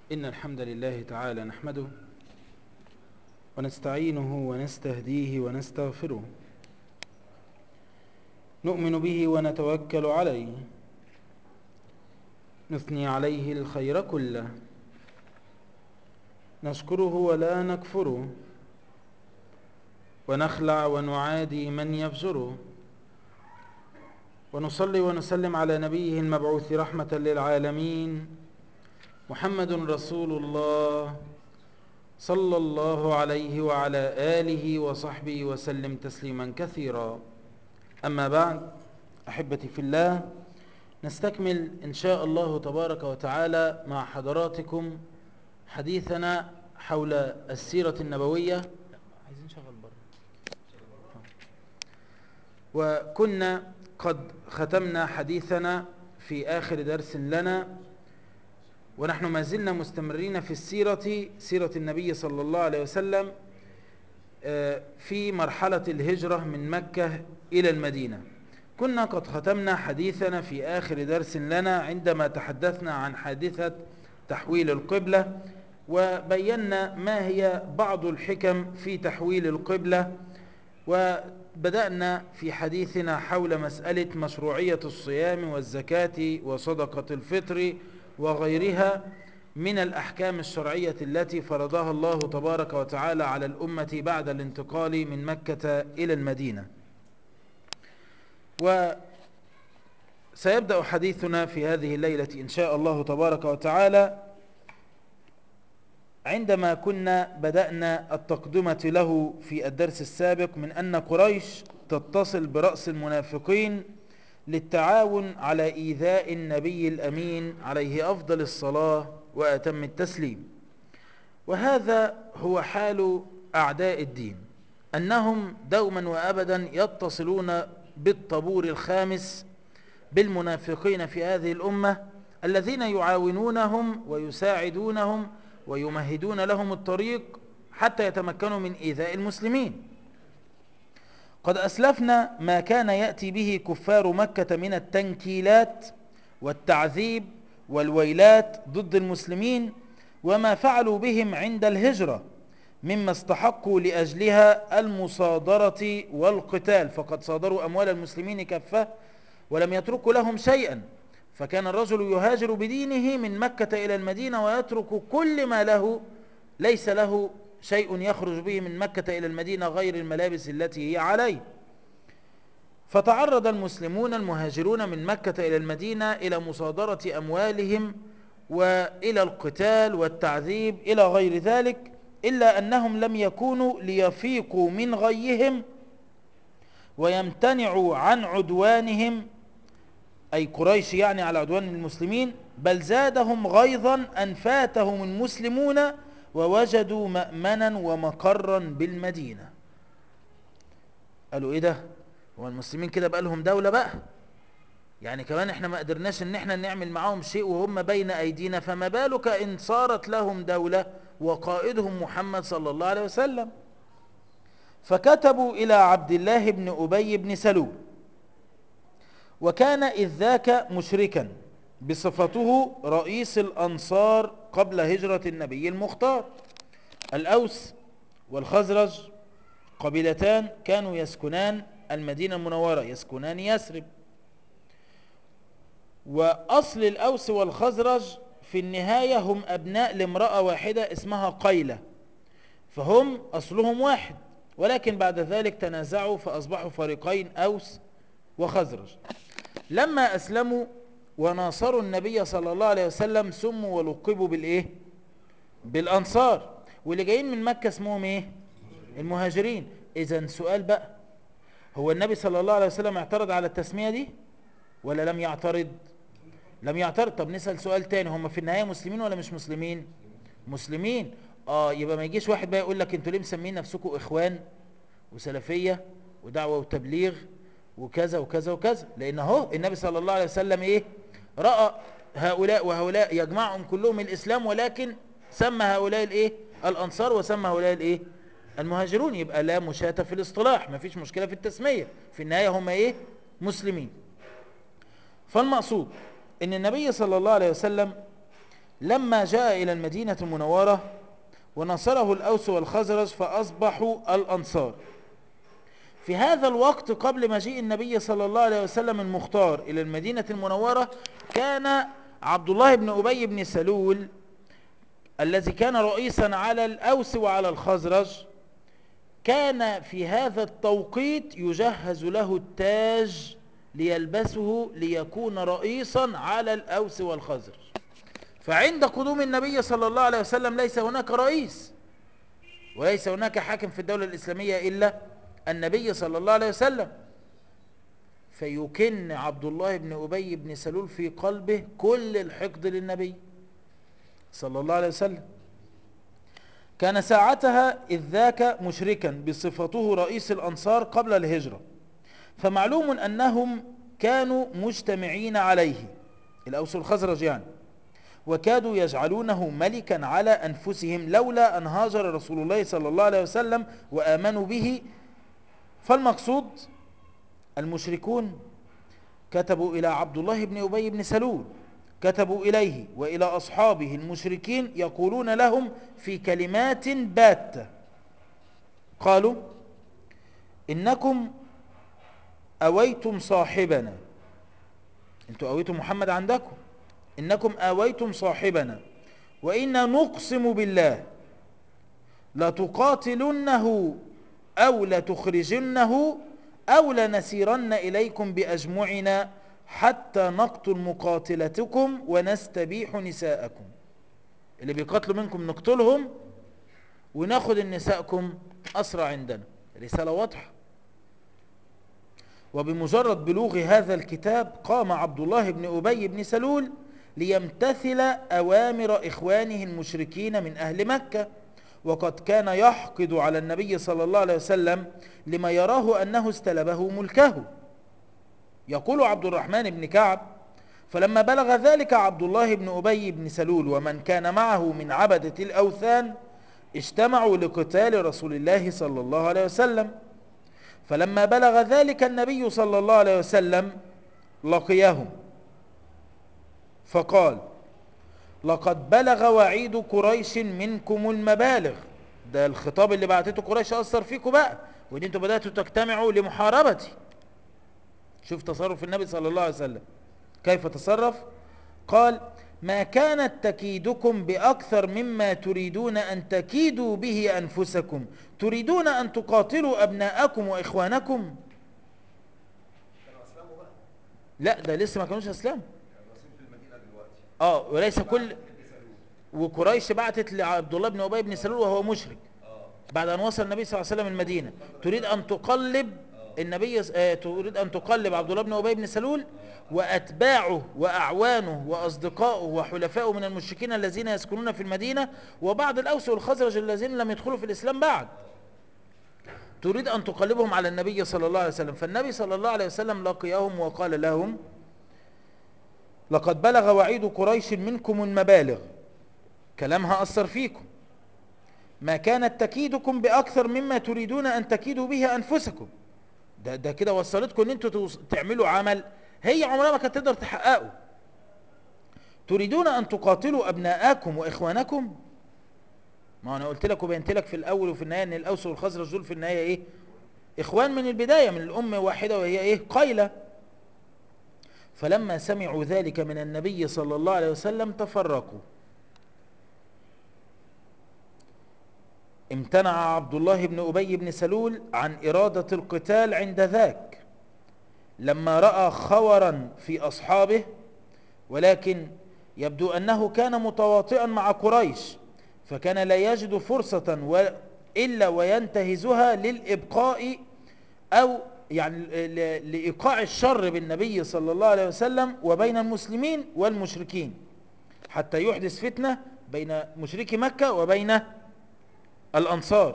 إن الحمد لله تعالى نحمده ونستعينه ونستهديه ونستغفره نؤمن به ونتوكل عليه نثني عليه الخير كله نشكره ولا نكفره ونخلع ونعادي من يفجره ونصلي ونسلم على نبيه المبعوث رحمة للعالمين محمد رسول الله صلى الله عليه وعلى آله وصحبه وسلم تسليما كثيرا أما بعد أحبتي في الله نستكمل إن شاء الله تبارك وتعالى مع حضراتكم حديثنا حول السيرة النبوية عايزين شغل بره وكنا قد ختمنا حديثنا في آخر درس لنا ونحن ما زلنا مستمرين في السيرة سيرة النبي صلى الله عليه وسلم في مرحلة الهجرة من مكة إلى المدينة كنا قد ختمنا حديثنا في آخر درس لنا عندما تحدثنا عن حادثة تحويل القبلة وبينا ما هي بعض الحكم في تحويل القبلة وبدأنا في حديثنا حول مسألة مشروعية الصيام والزكاة وصدقة الفطر وغيرها من الأحكام الشرعية التي فرضها الله تبارك وتعالى على الأمة بعد الانتقال من مكة إلى المدينة وسيبدأ حديثنا في هذه الليلة إن شاء الله تبارك وتعالى عندما كنا بدأنا التقدمة له في الدرس السابق من أن قريش تتصل برأس المنافقين للتعاون على إيذاء النبي الأمين عليه أفضل الصلاة وأتم التسليم وهذا هو حال أعداء الدين أنهم دوما وأبدا يتصلون بالطبور الخامس بالمنافقين في هذه الأمة الذين يعاونونهم ويساعدونهم ويمهدون لهم الطريق حتى يتمكنوا من إيذاء المسلمين قد أسلفنا ما كان يأتي به كفار مكة من التنكيلات والتعذيب والويلات ضد المسلمين وما فعلوا بهم عند الهجرة مما استحقوا لأجلها المصادرة والقتال فقد صادروا أموال المسلمين كفة ولم يتركوا لهم شيئا فكان الرجل يهاجر بدينه من مكة إلى المدينة ويترك كل ما له ليس له شيء يخرج به من مكة إلى المدينة غير الملابس التي هي عليه فتعرض المسلمون المهاجرون من مكة إلى المدينة إلى مصادرة أموالهم وإلى القتال والتعذيب إلى غير ذلك إلا أنهم لم يكونوا ليفيقوا من غيهم ويمتنعوا عن عدوانهم أي قريش يعني على عدوان المسلمين بل زادهم غيظا أن فاتهم المسلمون ووجدوا مأمنا ومقرا بالمدينة قالوا ايه ده هو المسلمين كده بقى لهم دولة بقى يعني كمان احنا ما قدرناش ان احنا نعمل معاهم شيء وهم بين ايدينا فما بالك ان صارت لهم دولة وقائدهم محمد صلى الله عليه وسلم فكتبوا الى عبد الله بن ابي بن سلول وكان إذ ذاك مشركا بصفته رئيس الأنصار قبل هجرة النبي المختار الأوس والخزرج قبيلتان كانوا يسكنان المدينة المنورة يسكنان يسرب وأصل الأوس والخزرج في النهاية هم أبناء لامرأة واحدة اسمها قيلة فهم أصلهم واحد ولكن بعد ذلك تنازعوا فأصبحوا فريقين أوس وخزرج لما أسلموا وناصروا النبي صلى الله عليه وسلم سموا ولقبوا بالإيه بالأنصار واللي جايين من مكة اسمهم إيه المهاجرين إذا سؤال بقى هو النبي صلى الله عليه وسلم اعترض على التسمية دي ولا لم يعترض لم يعترض طب نسأل سؤال تاني هم في النهاية مسلمين ولا مش مسلمين مسلمين اه يبقى ما يجيش واحد بقى يقول لك انتوا ليه مسمين نفسكم اخوان وسلفية ودعوة وتبليغ وكذا وكذا وكذا لان اهو النبي صلى الله عليه وسلم ايه راى هؤلاء وهؤلاء يجمعهم كلهم الاسلام ولكن سمى هؤلاء الايه الانصار وسمى هؤلاء الايه المهاجرون يبقى لا مشاة في الاصطلاح ما فيش مشكله في التسميه في النهايه هم ايه مسلمين فالمقصود ان النبي صلى الله عليه وسلم لما جاء إلى المدينة المنورة ونصره الأوس والخزرج فأصبحوا الأنصار في هذا الوقت قبل مجيء النبي صلى الله عليه وسلم المختار إلى المدينة المنورة كان عبد الله بن أبي بن سلول الذي كان رئيسا على الأوس وعلى الخزرج كان في هذا التوقيت يجهز له التاج ليلبسه ليكون رئيسا على الأوس والخزرج فعند قدوم النبي صلى الله عليه وسلم ليس هناك رئيس وليس هناك حاكم في الدولة الإسلامية إلا النبي صلى الله عليه وسلم فيكن عبد الله بن أبي بن سلول في قلبه كل الحقد للنبي صلى الله عليه وسلم كان ساعتها إذ ذاك مشركا بصفته رئيس الأنصار قبل الهجرة فمعلوم أنهم كانوا مجتمعين عليه الأوس الخزرج يعني وكادوا يجعلونه ملكا على أنفسهم لولا أن هاجر رسول الله صلى الله عليه وسلم وآمنوا به فالمقصود المشركون كتبوا إلى عبد الله بن أبي بن سلول كتبوا إليه وإلى أصحابه المشركين يقولون لهم في كلمات باتة قالوا إنكم أويتم صاحبنا انتوا أويتم محمد عندكم إنكم آويتم صاحبنا وإنا نقسم بالله لتقاتلنه أو لتخرجنه أو لنسيرن إليكم بأجمعنا حتى نقتل مقاتلتكم ونستبيح نساءكم اللي بيقاتلوا منكم نقتلهم وناخد النساءكم أسرع عندنا رسالة واضحة وبمجرد بلوغ هذا الكتاب قام عبد الله بن أبي بن سلول ليمتثل أوامر إخوانه المشركين من أهل مكة وقد كان يحقد على النبي صلى الله عليه وسلم لما يراه أنه استلبه ملكه يقول عبد الرحمن بن كعب فلما بلغ ذلك عبد الله بن أبي بن سلول ومن كان معه من عبدة الأوثان اجتمعوا لقتال رسول الله صلى الله عليه وسلم فلما بلغ ذلك النبي صلى الله عليه وسلم لقيهم فقال لقد بلغ وعيد قريش منكم المبالغ ده الخطاب اللي بعتته قريش أثر فيكم بقى وان انتوا بدأتوا تجتمعوا لمحاربتي شوف تصرف النبي صلى الله عليه وسلم كيف تصرف قال ما كانت تكيدكم بأكثر مما تريدون أن تكيدوا به أنفسكم تريدون أن تقاتلوا أبناءكم وإخوانكم لا ده لسه ما كانوش أسلام اه وليس كل وقريش بعتت لعبد الله بن أبي بن سلول وهو مشرك بعد أن وصل النبي صلى الله عليه وسلم المدينة تريد أن تقلب النبي آه تريد أن تقلب عبد الله بن أبي بن سلول وأتباعه وأعوانه وأصدقائه وحلفائه من المشركين الذين يسكنون في المدينة وبعض الأوس والخزرج الذين لم يدخلوا في الإسلام بعد تريد أن تقلبهم على النبي صلى الله عليه وسلم فالنبي صلى الله عليه وسلم لقيهم وقال لهم لقد بلغ وعيد قريش منكم المبالغ كلامها أثر فيكم ما كانت تكيدكم بأكثر مما تريدون أن تكيدوا به أنفسكم ده, ده كده وصلتكم ان انتوا تعملوا عمل هي عمرها ما كانت تقدر تحققه تريدون ان تقاتلوا ابناءكم واخوانكم ما انا قلت لك وبينت لك في الاول وفي النهايه ان الاوس والخزرج دول في النهايه ايه اخوان من البدايه من الام واحده وهي ايه قيله فلما سمعوا ذلك من النبي صلى الله عليه وسلم تفرقوا امتنع عبد الله بن أبي بن سلول عن إرادة القتال عند ذاك لما رأى خورا في أصحابه ولكن يبدو أنه كان متواطئا مع قريش فكان لا يجد فرصة و إلا وينتهزها للإبقاء أو يعني لإيقاع الشر بالنبي صلى الله عليه وسلم وبين المسلمين والمشركين حتى يحدث فتنة بين مشركي مكة وبين الأنصار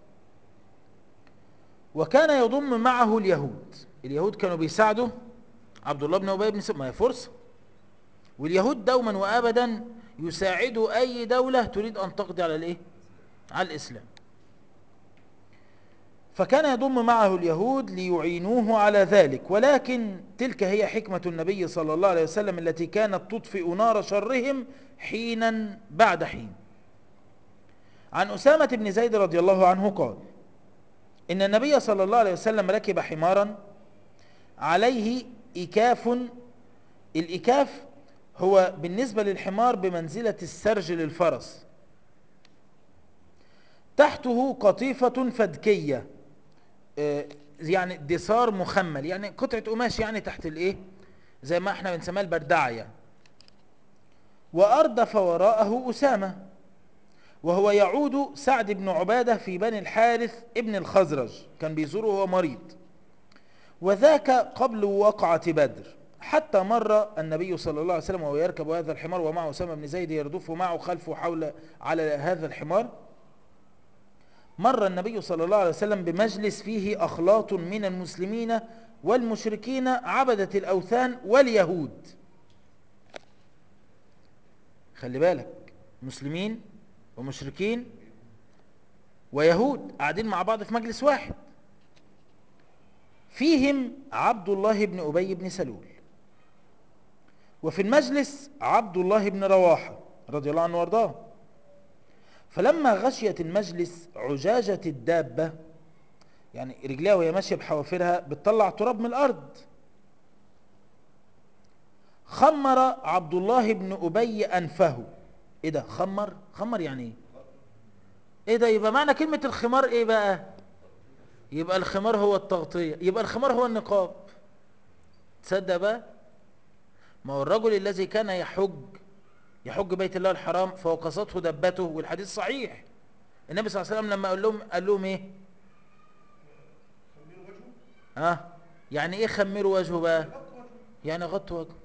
وكان يضم معه اليهود اليهود كانوا بيساعدوا عبد الله بن أبي بن سلمة ما هي فرصة واليهود دوما وأبدا يساعدوا أي دولة تريد أن تقضي على الإيه؟ على الإسلام فكان يضم معه اليهود ليعينوه على ذلك ولكن تلك هي حكمة النبي صلى الله عليه وسلم التي كانت تطفئ نار شرهم حينا بعد حين عن أسامة بن زيد رضي الله عنه قال إن النبي صلى الله عليه وسلم ركب حمارا عليه إكاف الإكاف هو بالنسبة للحمار بمنزلة السرج للفرس تحته قطيفة فدكية آه، يعني دثار مخمل يعني قطعة قماش يعني تحت الايه زي ما احنا بنسميها البردعة يعني وأردف وراءه أسامة وهو يعود سعد بن عبادة في بني الحارث ابن الخزرج كان بيزوره وهو مريض وذاك قبل وقعة بدر حتى مر النبي صلى الله عليه وسلم وهو يركب هذا الحمار ومعه أسامة بن زيد يردف معه خلفه حول على هذا الحمار مر النبي صلى الله عليه وسلم بمجلس فيه أخلاط من المسلمين والمشركين عبدة الأوثان واليهود خلي بالك مسلمين ومشركين ويهود قاعدين مع بعض في مجلس واحد فيهم عبد الله بن أبي بن سلول وفي المجلس عبد الله بن رواحة رضي الله عنه وارضاه فلما غشيت المجلس عجاجة الدابة يعني رجليها وهي ماشية بحوافرها بتطلع تراب من الأرض خمر عبد الله بن أبي أنفه ايه ده خمر خمر يعني ايه ايه ده يبقى معنى كلمة الخمار ايه بقى يبقى الخمار هو التغطية يبقى الخمار هو النقاب تصدق بقى ما هو الرجل الذي كان يحج يحج بيت الله الحرام فوقصته دبته والحديث صحيح النبي صلى الله عليه وسلم لما قال لهم قال لهم ايه ها آه. يعني ايه خمروا وجهه بقى يعني غطوا وجهه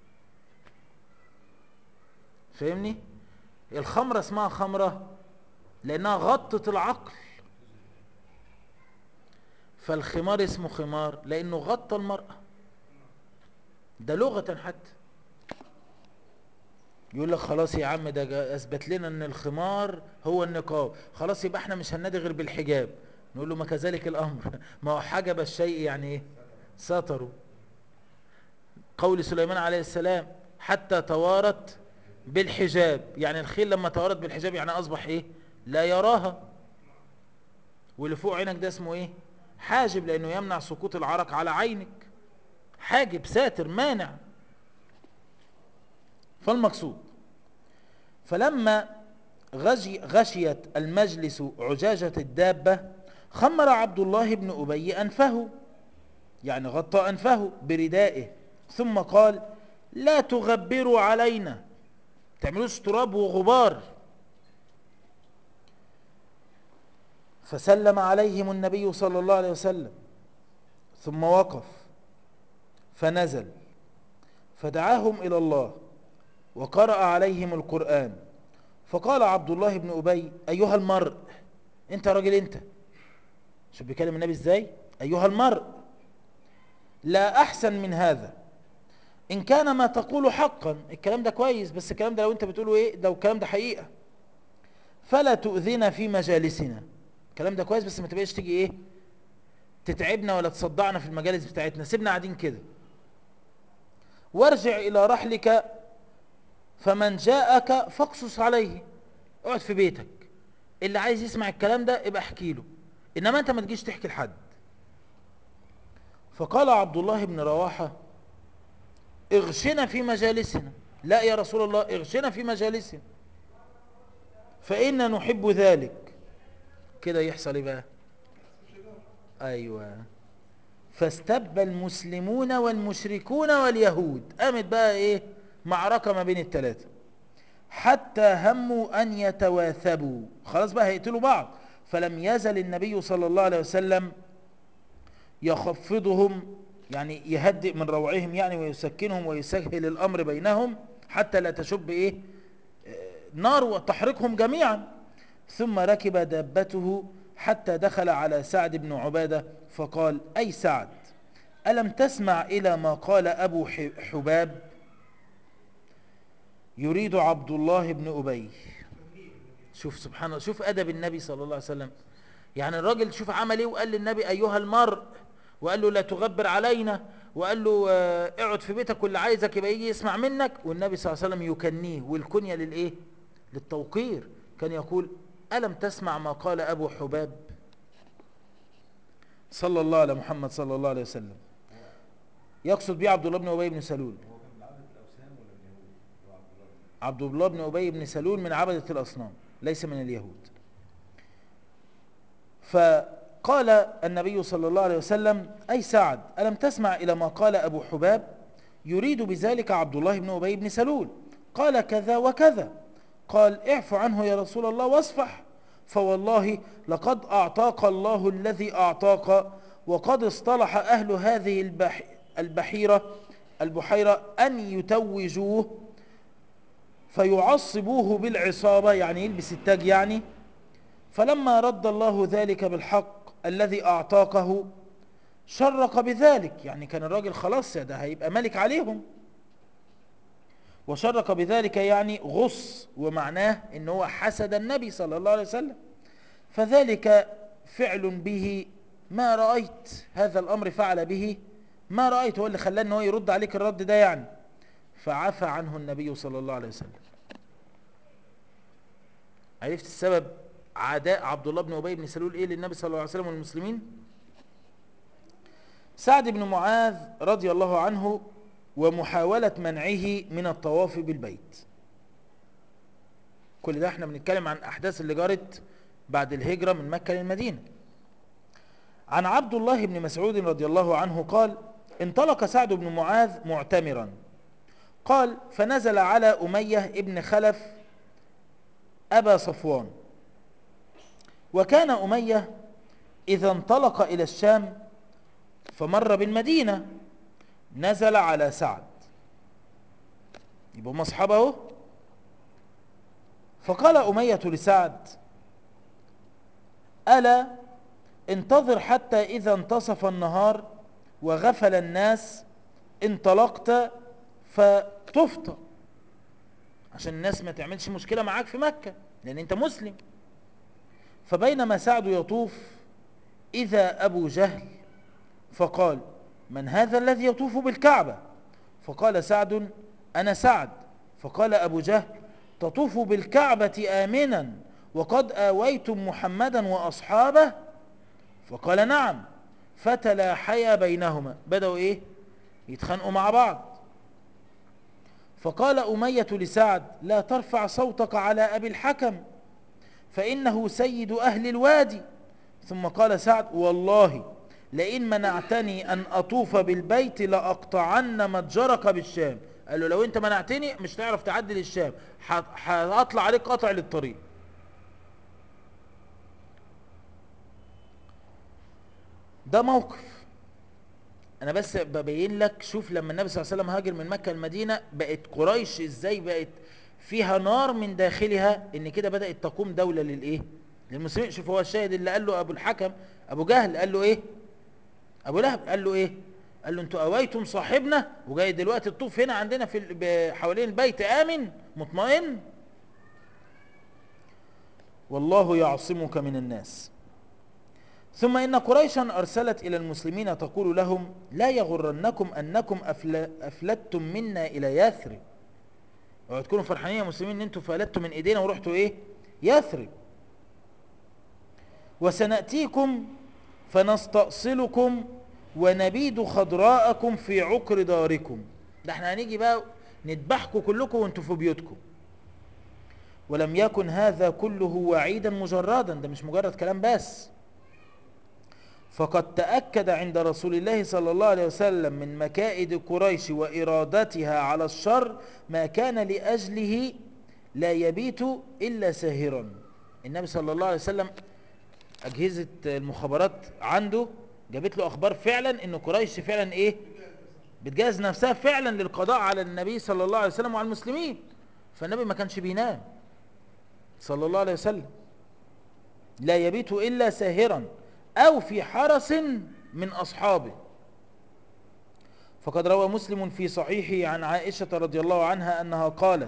فاهمني الخمرة اسمها خمرة لانها غطت العقل فالخمار اسمه خمار لانه غطى المرأة ده لغة حتى يقول لك خلاص يا عم ده اثبت لنا ان الخمار هو النقاب خلاص يبقى احنا مش هننادي غير بالحجاب نقول له ما كذلك الامر ما هو حجب الشيء يعني ايه ستره قول سليمان عليه السلام حتى توارت بالحجاب يعني الخيل لما توارت بالحجاب يعني اصبح ايه لا يراها واللي فوق عينك ده اسمه ايه حاجب لانه يمنع سقوط العرق على عينك حاجب ساتر مانع فالمقصود فلما غشي غشيت المجلس عجاجة الدابة خمر عبد الله بن أبي أنفه يعني غطى أنفه بردائه ثم قال لا تغبروا علينا تعملوش تراب وغبار فسلم عليهم النبي صلى الله عليه وسلم ثم وقف فنزل فدعاهم إلى الله وقرأ عليهم القرآن فقال عبد الله بن أبي أيها المرء أنت راجل أنت شوف بيكلم النبي إزاي أيها المرء لا أحسن من هذا إن كان ما تقول حقا الكلام ده كويس بس الكلام ده لو أنت بتقوله إيه لو الكلام ده حقيقة فلا تؤذنا في مجالسنا الكلام ده كويس بس ما تبقاش تيجي إيه تتعبنا ولا تصدعنا في المجالس بتاعتنا سيبنا قاعدين كده وارجع إلى رحلك فمن جاءك فاقصص عليه اقعد في بيتك اللي عايز يسمع الكلام ده ابقى احكي له انما انت ما تجيش تحكي لحد فقال عبد الله بن رواحة اغشنا في مجالسنا لا يا رسول الله اغشنا في مجالسنا فإنا نحب ذلك كده يحصل ايه بقى ايوه فاستب المسلمون والمشركون واليهود قامت بقى ايه معركة ما بين الثلاثة حتى هموا أن يتواثبوا خلاص بقى هيقتلوا بعض فلم يزل النبي صلى الله عليه وسلم يخفضهم يعني يهدئ من روعهم يعني ويسكنهم ويسهل الأمر بينهم حتى لا تشب إيه نار وتحرقهم جميعا ثم ركب دابته حتى دخل على سعد بن عبادة فقال أي سعد ألم تسمع إلى ما قال أبو حباب يريد عبد الله بن أبي شوف سبحان الله شوف أدب النبي صلى الله عليه وسلم يعني الراجل شوف عمل ايه وقال للنبي ايها المرء وقال له لا تغبر علينا وقال له آه، اقعد في بيتك واللي عايزك يبقى يجي يسمع منك والنبي صلى الله عليه وسلم يكنيه والكنية للايه للتوقير كان يقول ألم تسمع ما قال أبو حباب صلى الله على محمد صلى الله عليه وسلم يقصد بيه عبد الله بن أبي بن سلول هو كان من عبدة الأوثان ولا اليهود؟ هو عبد الله بن عبد الله بن أبي بن سلول من عبدة الأصنام ليس من اليهود فقال النبي صلى الله عليه وسلم أي سعد ألم تسمع إلى ما قال أبو حباب يريد بذلك عبد الله بن أبي بن سلول قال كذا وكذا قال اعف عنه يا رسول الله واصفح فوالله لقد أعطاك الله الذي أعطاك وقد اصطلح أهل هذه البح البحيرة البحيرة أن يتوجوه فيعصبوه بالعصابة يعني يلبس التاج يعني فلما رد الله ذلك بالحق الذي أعطاكه شرق بذلك يعني كان الراجل خلاص ده هيبقى ملك عليهم وشرق بذلك يعني غص ومعناه ان هو حسد النبي صلى الله عليه وسلم فذلك فعل به ما رأيت هذا الأمر فعل به ما رأيت هو اللي خلاه ان هو يرد عليك الرد ده يعني فعفى عنه النبي صلى الله عليه وسلم عرفت السبب عداء عبد الله بن أبي بن سلول ايه للنبي صلى الله عليه وسلم والمسلمين سعد بن معاذ رضي الله عنه ومحاولة منعه من الطواف بالبيت كل ده احنا بنتكلم عن احداث اللي جرت بعد الهجرة من مكة للمدينة عن عبد الله بن مسعود رضي الله عنه قال انطلق سعد بن معاذ معتمرا قال فنزل على أمية ابن خلف أبا صفوان وكان أمية إذا انطلق إلى الشام فمر بالمدينة نزل على سعد يبقى هم اصحابه فقال أمية لسعد ألا انتظر حتى إذا انتصف النهار وغفل الناس انطلقت فتفطر عشان الناس ما تعملش مشكلة معاك في مكة لأن أنت مسلم فبينما سعد يطوف إذا أبو جهل فقال من هذا الذي يطوف بالكعبة فقال سعد أنا سعد فقال أبو جهل تطوف بالكعبة آمنا وقد آويتم محمدا وأصحابه فقال نعم فتلاحيا بينهما بدأوا إيه يتخانقوا مع بعض فقال أمية لسعد لا ترفع صوتك على أبي الحكم فإنه سيد أهل الوادي ثم قال سعد والله لئن منعتني أن أطوف بالبيت لأقطعن متجرك بالشام قال له لو أنت منعتني مش تعرف تعدي للشام هطلع عليك قطع للطريق ده موقف انا بس ببين لك شوف لما النبي صلى الله عليه وسلم هاجر من مكة المدينة بقت قريش ازاي بقت فيها نار من داخلها ان كده بدأت تقوم دولة للايه للمسلمين شوف هو الشاهد اللي قال له ابو الحكم ابو جهل قال له ايه ابو لهب قال له ايه قال له انتوا اويتم صاحبنا وجاي دلوقتي الطوف هنا عندنا في حوالين البيت امن مطمئن والله يعصمك من الناس ثم إن قريشا أرسلت إلى المسلمين تقول لهم لا يغرنكم أنكم أفلتم منا إلى يثرب وتكونوا فرحانين يا مسلمين أن أنتم فلتوا من إيدينا ورحتوا إيه يثرب وسنأتيكم فنستأصلكم ونبيد خضراءكم في عقر داركم ده احنا هنيجي بقى نذبحكم كلكم وانتم في بيوتكم ولم يكن هذا كله وعيدا مجردا ده مش مجرد كلام بس فقد تأكد عند رسول الله صلى الله عليه وسلم من مكائد قريش وإرادتها على الشر ما كان لأجله لا يبيت إلا ساهرا النبي صلى الله عليه وسلم أجهزة المخابرات عنده جابت له أخبار فعلا أن قريش فعلا إيه بتجهز نفسها فعلا للقضاء على النبي صلى الله عليه وسلم وعلى المسلمين فالنبي ما كانش بينام صلى الله عليه وسلم لا يبيت إلا ساهرا أو في حرس من أصحابه فقد روى مسلم في صحيحه عن عائشة رضي الله عنها أنها قالت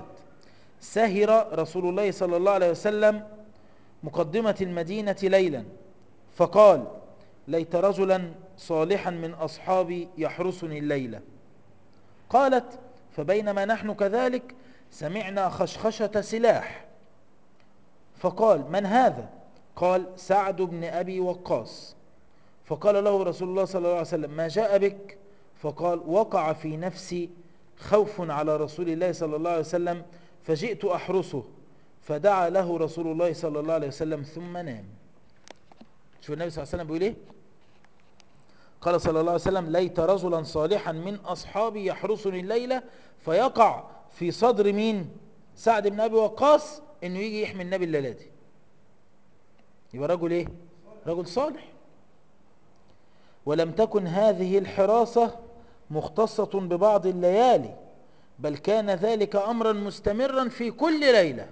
سهر رسول الله صلى الله عليه وسلم مقدمة المدينة ليلا فقال ليت رجلا صالحا من أصحابي يحرسني الليلة قالت فبينما نحن كذلك سمعنا خشخشة سلاح فقال من هذا قال سعد بن أبي وقاص فقال له رسول الله صلى الله عليه وسلم ما جاء بك فقال وقع في نفسي خوف على رسول الله صلى الله عليه وسلم فجئت أحرسه فدعا له رسول الله صلى الله عليه وسلم ثم نام شوف النبي صلى الله عليه وسلم بيقول ايه قال صلى الله عليه وسلم ليت رجلا صالحا من أصحابي يحرسني الليلة فيقع في صدر مين سعد بن أبي وقاص انه يجي يحمي النبي الليلة دي يبقى رجل ايه رجل صالح ولم تكن هذه الحراسة مختصة ببعض الليالي بل كان ذلك أمرا مستمرا في كل ليلة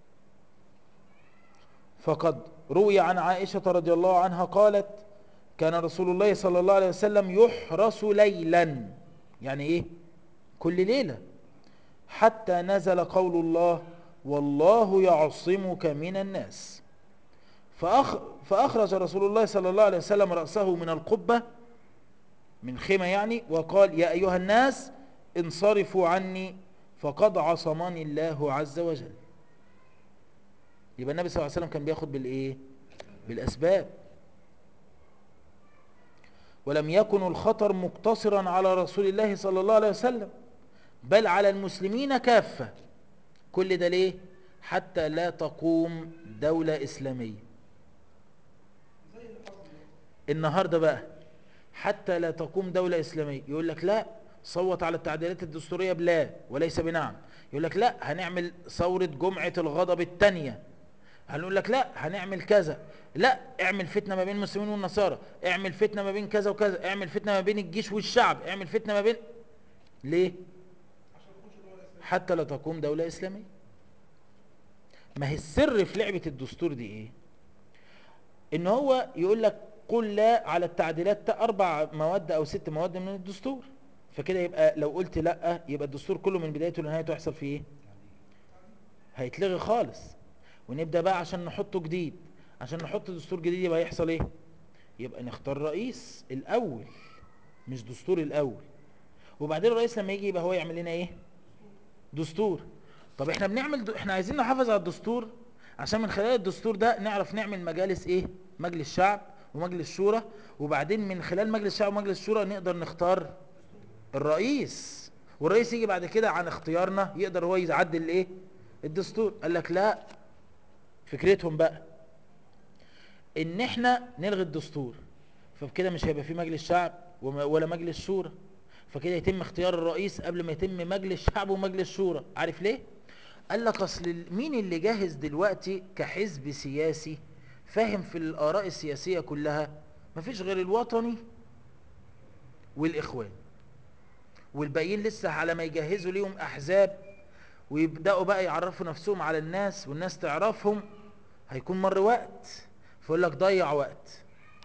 فقد روي عن عائشة رضي الله عنها قالت كان رسول الله صلى الله عليه وسلم يحرس ليلا يعني ايه كل ليلة حتى نزل قول الله والله يعصمك من الناس فأخ فأخرج رسول الله صلى الله عليه وسلم رأسه من القبة من خيمة يعني وقال يا أيها الناس انصرفوا عني فقد عصمني الله عز وجل يبقى النبي صلى الله عليه وسلم كان بياخد بالإيه بالأسباب ولم يكن الخطر مقتصرا على رسول الله صلى الله عليه وسلم بل على المسلمين كافة كل ده ليه حتى لا تقوم دولة إسلامية النهاردة بقى حتى لا تقوم دولة إسلامية يقول لك لا صوت على التعديلات الدستورية بلا وليس بنعم يقول لك لا هنعمل ثورة جمعة الغضب التانية هنقول لك لا هنعمل كذا لا اعمل فتنة ما بين المسلمين والنصارى اعمل فتنة ما بين كذا وكذا اعمل فتنة ما بين الجيش والشعب اعمل فتنة ما بين ليه حتى لا تقوم دولة إسلامية ما هي السر في لعبة الدستور دي ايه ان هو يقول لك قل لا على التعديلات اربع مواد او ست مواد من الدستور فكده يبقى لو قلت لا يبقى الدستور كله من بدايته لنهايته يحصل فيه ايه هيتلغي خالص ونبدا بقى عشان نحطه جديد عشان نحط دستور جديد يبقى هيحصل ايه يبقى نختار رئيس الاول مش دستور الاول وبعدين الرئيس لما يجي يبقى هو يعمل لنا ايه دستور طب احنا بنعمل دو... احنا عايزين نحافظ على الدستور عشان من خلال الدستور ده نعرف نعمل مجالس ايه مجلس شعب ومجلس شورى وبعدين من خلال مجلس الشعب ومجلس الشورى نقدر نختار الرئيس والرئيس يجي بعد كده عن اختيارنا يقدر هو يعدل ايه الدستور قال لك لا فكرتهم بقى ان احنا نلغي الدستور فبكده مش هيبقى في مجلس شعب ولا مجلس شورى فكده يتم اختيار الرئيس قبل ما يتم مجلس شعب ومجلس شورى عارف ليه قال لك اصل مين اللي جاهز دلوقتي كحزب سياسي فاهم في الاراء السياسيه كلها مفيش غير الوطني والاخوان والباقيين لسه على ما يجهزوا ليهم احزاب ويبداوا بقى يعرفوا نفسهم على الناس والناس تعرفهم هيكون مر وقت فيقول لك ضيع وقت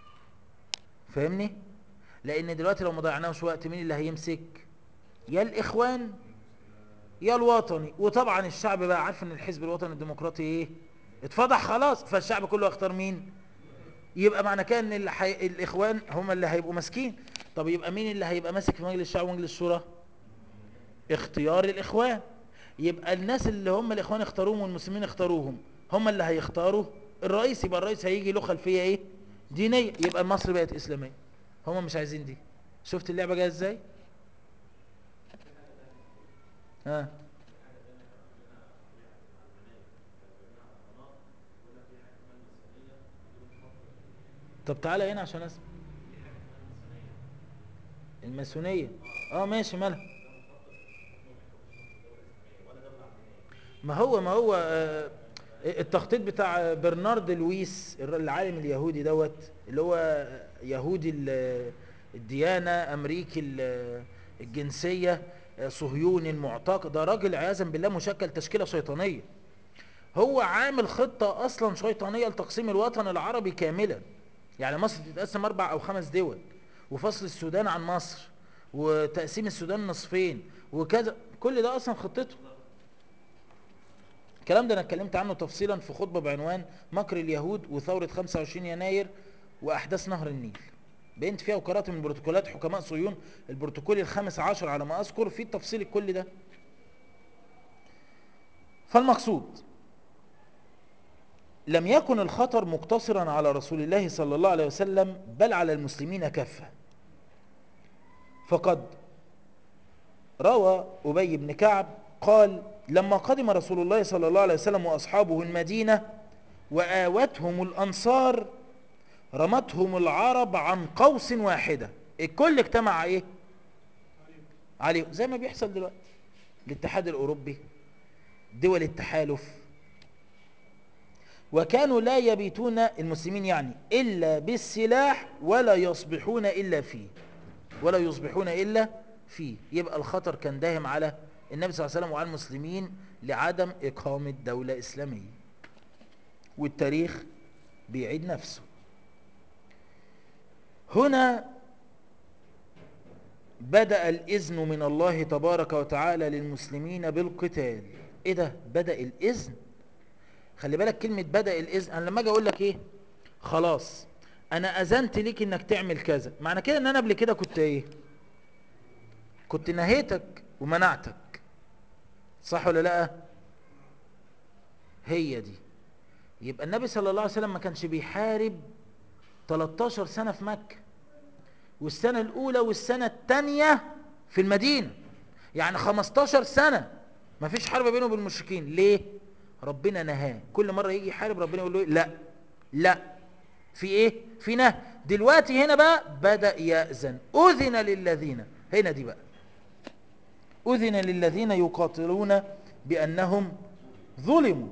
فاهمني لان دلوقتي لو ما ضيعناش وقت مين اللي هيمسك يا الاخوان يا الوطني وطبعا الشعب بقى عارف ان الحزب الوطني الديمقراطي ايه اتفضح خلاص فالشعب كله يختار مين يبقى معنى كده ان اللي حي... الاخوان هم اللي هيبقوا ماسكين طب يبقى مين اللي هيبقى ماسك في مجلس الشعب ومجلس الشورى اختيار الاخوان يبقى الناس اللي هم الاخوان اختاروهم والمسلمين اختاروهم هم اللي هيختاروا الرئيس يبقى الرئيس هيجي له خلفيه ايه دينيه يبقى مصر بقت اسلاميه هم مش عايزين دي شفت اللعبه جايه ازاي ها طب تعالى هنا عشان اسمع الماسونيه اه ماشي مالها ما هو ما هو آه التخطيط بتاع برنارد لويس العالم اليهودي دوت اللي هو يهودي الديانة امريكي الجنسية صهيوني المعتقد ده راجل عياذا بالله مشكل تشكيلة شيطانية هو عامل خطة اصلا شيطانية لتقسيم الوطن العربي كاملا يعني مصر تتقسم اربع او خمس دول وفصل السودان عن مصر وتقسيم السودان نصفين وكذا كل ده اصلا خطته الكلام ده انا اتكلمت عنه تفصيلا في خطبة بعنوان مكر اليهود وثورة 25 يناير وأحداث نهر النيل بينت فيها وقرأت من بروتوكولات حكماء صهيون البروتوكول الخامس عشر على ما أذكر في التفصيل الكل ده فالمقصود لم يكن الخطر مقتصرا على رسول الله صلى الله عليه وسلم بل على المسلمين كافة فقد روى أبي بن كعب قال لما قدم رسول الله صلى الله عليه وسلم وأصحابه المدينة وآوتهم الأنصار رمتهم العرب عن قوس واحدة الكل اجتمع ايه عليه زي ما بيحصل دلوقتي الاتحاد الأوروبي دول التحالف وكانوا لا يبيتون المسلمين يعني إلا بالسلاح ولا يصبحون إلا فيه ولا يصبحون إلا فيه يبقى الخطر كان داهم على النبي صلى الله عليه وسلم وعلى المسلمين لعدم إقامة دولة إسلامية والتاريخ بيعيد نفسه هنا بدأ الإذن من الله تبارك وتعالى للمسلمين بالقتال إيه ده بدأ الإذن خلي بالك كلمة بدأ الإذن أنا لما أجي أقول لك إيه خلاص أنا أذنت ليك إنك تعمل كذا معنى كده إن أنا قبل كده كنت إيه كنت نهيتك ومنعتك صح ولا لا هي دي يبقى النبي صلى الله عليه وسلم ما كانش بيحارب 13 سنة في مكة والسنة الأولى والسنة الثانية في المدينة يعني 15 سنة ما فيش حرب بينه وبين المشركين ليه ربنا نهاه كل مرة يجي يحارب ربنا يقول له لا لا في ايه في نهي دلوقتي هنا بقى بدأ يأذن أذن للذين هنا دي بقى أذن للذين يقاتلون بأنهم ظلموا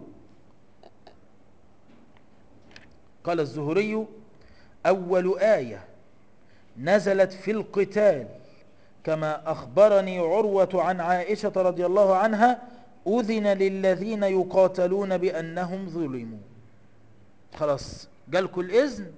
قال الزهري أول آية نزلت في القتال كما أخبرني عروة عن عائشة رضي الله عنها أذن للذين يقاتلون بأنهم ظلموا خلاص جالكوا الإذن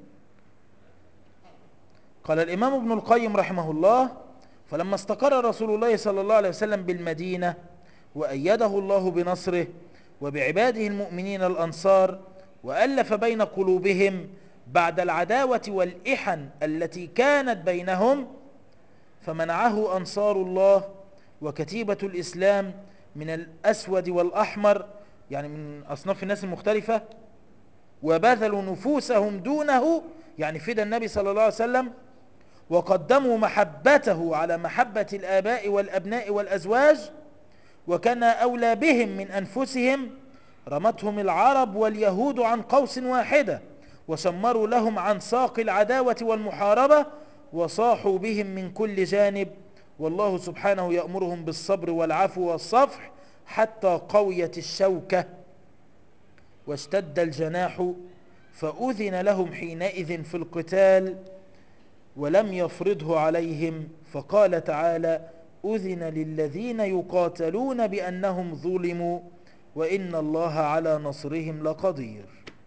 قال الإمام ابن القيم رحمه الله فلما استقر رسول الله صلى الله عليه وسلم بالمدينة وأيده الله بنصره وبعباده المؤمنين الأنصار وألف بين قلوبهم بعد العداوة والإحن التي كانت بينهم فمنعه أنصار الله وكتيبة الإسلام من الأسود والأحمر يعني من أصناف الناس المختلفة وبذلوا نفوسهم دونه يعني فدى النبي صلى الله عليه وسلم وقدموا محبته على محبة الآباء والأبناء والأزواج وكان أولى بهم من أنفسهم رمتهم العرب واليهود عن قوس واحدة وشمروا لهم عن ساق العداوة والمحاربة وصاحوا بهم من كل جانب والله سبحانه يأمرهم بالصبر والعفو والصفح حتى قويت الشوكة واشتد الجناح فأذن لهم حينئذ في القتال ولم يفرضه عليهم فقال تعالى أذن للذين يقاتلون بأنهم ظلموا وإن الله على نصرهم لقدير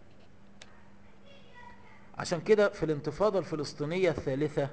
عشان كده في الانتفاضة الفلسطينية الثالثة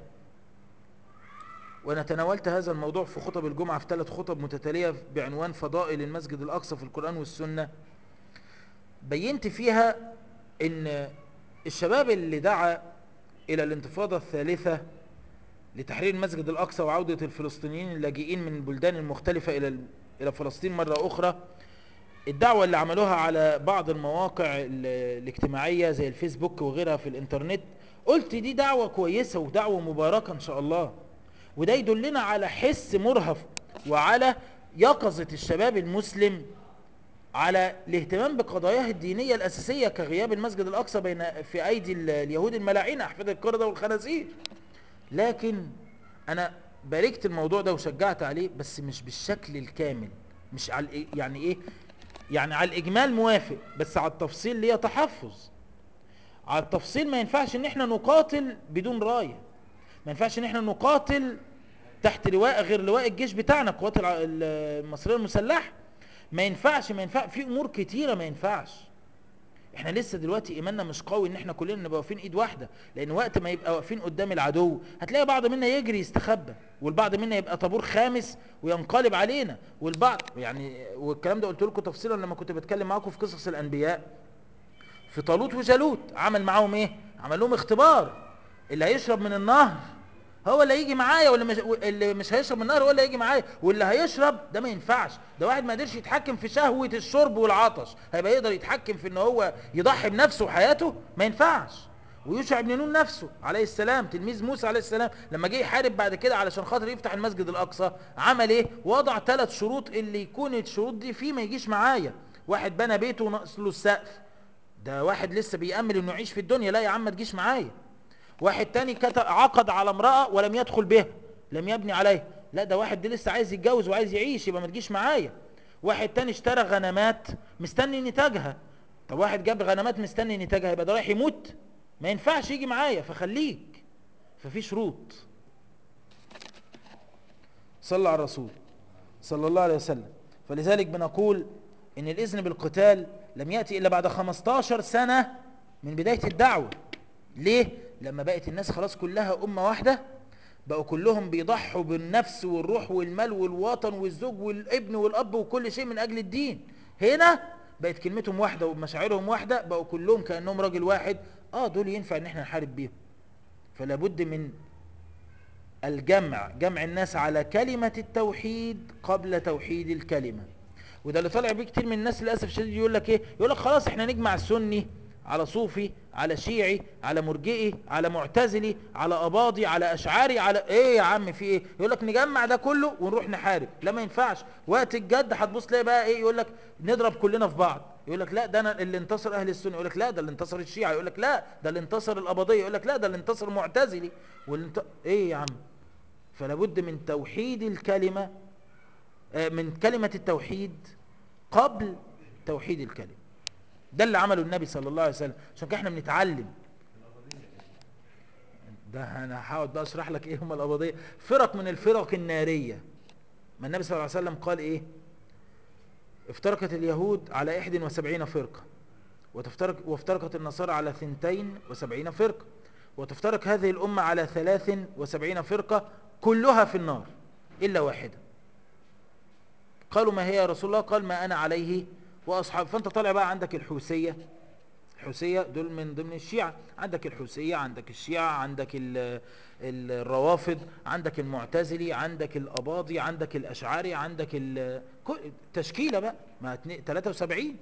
وانا تناولت هذا الموضوع في خطب الجمعة في ثلاث خطب متتالية بعنوان فضائل المسجد الأقصى في القرآن والسنة بينت فيها ان الشباب اللي دعا الى الانتفاضة الثالثة لتحرير المسجد الأقصى وعودة الفلسطينيين اللاجئين من البلدان المختلفة إلى إلى فلسطين مرة أخرى الدعوة اللي عملوها على بعض المواقع الاجتماعية زي الفيسبوك وغيرها في الانترنت قلت دي دعوة كويسة ودعوة مباركة إن شاء الله وده يدلنا على حس مرهف وعلى يقظة الشباب المسلم على الاهتمام بقضاياه الدينية الأساسية كغياب المسجد الأقصى بين في أيدي اليهود الملاعين أحفاد القردة والخنازير لكن أنا باركت الموضوع ده وشجعت عليه بس مش بالشكل الكامل مش على يعني إيه يعني على الإجمال موافق بس على التفصيل ليه تحفظ على التفصيل ما ينفعش ان احنا نقاتل بدون راية ما ينفعش ان احنا نقاتل تحت لواء غير لواء الجيش بتاعنا القوات المصرية المسلحة ما ينفعش ما ينفع في امور كتيرة ما ينفعش احنا لسه دلوقتي ايماننا مش قوي ان احنا كلنا نبقى واقفين ايد واحده لان وقت ما يبقى واقفين قدام العدو هتلاقي بعض منا يجري يستخبى والبعض منا يبقى طابور خامس وينقلب علينا والبعض يعني والكلام ده قلت لكم تفصيلا لما كنت بتكلم معاكم في قصص الانبياء في طالوت وجالوت عمل معاهم ايه عمل لهم اختبار اللي هيشرب من النهر هو اللي هيجي معايا واللي مش اللي مش هيشرب من النهر هو اللي هيجي معايا واللي هيشرب ده ما ينفعش ده واحد ما قدرش يتحكم في شهوة الشرب والعطش هيبقى يقدر يتحكم في ان هو يضحي بنفسه وحياته ما ينفعش ويوشع بن نون نفسه عليه السلام تلميذ موسى عليه السلام لما جه يحارب بعد كده علشان خاطر يفتح المسجد الاقصى عمل ايه وضع ثلاث شروط اللي يكون الشروط دي فيه ما يجيش معايا واحد بنى بيته وناقص له السقف ده واحد لسه بيأمل انه يعيش في الدنيا لا يا عم ما تجيش معايا واحد تاني كتب عقد على امرأة ولم يدخل بها لم يبني عليها لا ده واحد ده لسه عايز يتجوز وعايز يعيش يبقى ما تجيش معايا واحد تاني اشترى غنمات مستني نتاجها طب واحد جاب غنمات مستني نتاجها يبقى ده رايح يموت ما ينفعش يجي معايا فخليك ففي شروط صلى على الرسول صلى الله عليه وسلم فلذلك بنقول ان الاذن بالقتال لم يأتي الا بعد 15 سنة من بداية الدعوة ليه؟ لما بقت الناس خلاص كلها أمة واحدة بقوا كلهم بيضحوا بالنفس والروح والمال والوطن والزوج والابن والأب وكل شيء من أجل الدين هنا بقت كلمتهم واحدة ومشاعرهم واحدة بقوا كلهم كأنهم راجل واحد آه دول ينفع إن احنا نحارب بيهم فلا بد من الجمع جمع الناس على كلمة التوحيد قبل توحيد الكلمة وده اللي طالع بيه كتير من الناس للأسف الشديد يقول لك ايه يقول لك خلاص احنا نجمع السني على صوفي على شيعي على مرجئي على معتزلي على أباضي على أشعاري على ايه يا عم في ايه يقول لك نجمع ده كله ونروح نحارب لا ما ينفعش وقت الجد هتبص تلاقي بقى ايه يقول لك نضرب كلنا في بعض يقول لك لا ده انا اللي انتصر اهل السنه يقول لك لا ده اللي انتصر الشيعي يقول لك لا ده اللي انتصر الاباضيه يقول لك لا ده اللي انتصر المعتزلي واللي انت... ايه يا عم فلا بد من توحيد الكلمه آه، من كلمه التوحيد قبل توحيد الكلمه ده اللي عمله النبي صلى الله عليه وسلم عشان كده احنا بنتعلم ده انا هقعد بقى اشرح لك ايه هم الاباضيه فرق من الفرق الناريه ما النبي صلى الله عليه وسلم قال ايه افترقت اليهود على 71 فرقه وتفترق وافترقت النصارى على 72 فرقه وتفترق هذه الامه على 73 فرقه كلها في النار الا واحده قالوا ما هي يا رسول الله قال ما انا عليه واصحاب فانت طالع بقى عندك الحوسيه الحوسيه دول من ضمن الشيعة عندك الحوسيه عندك الشيعة عندك ال- ال- الروافض عندك المعتزلي عندك الاباضي عندك الاشعري عندك ال- كل- تشكيله بقى ما اتنين- 73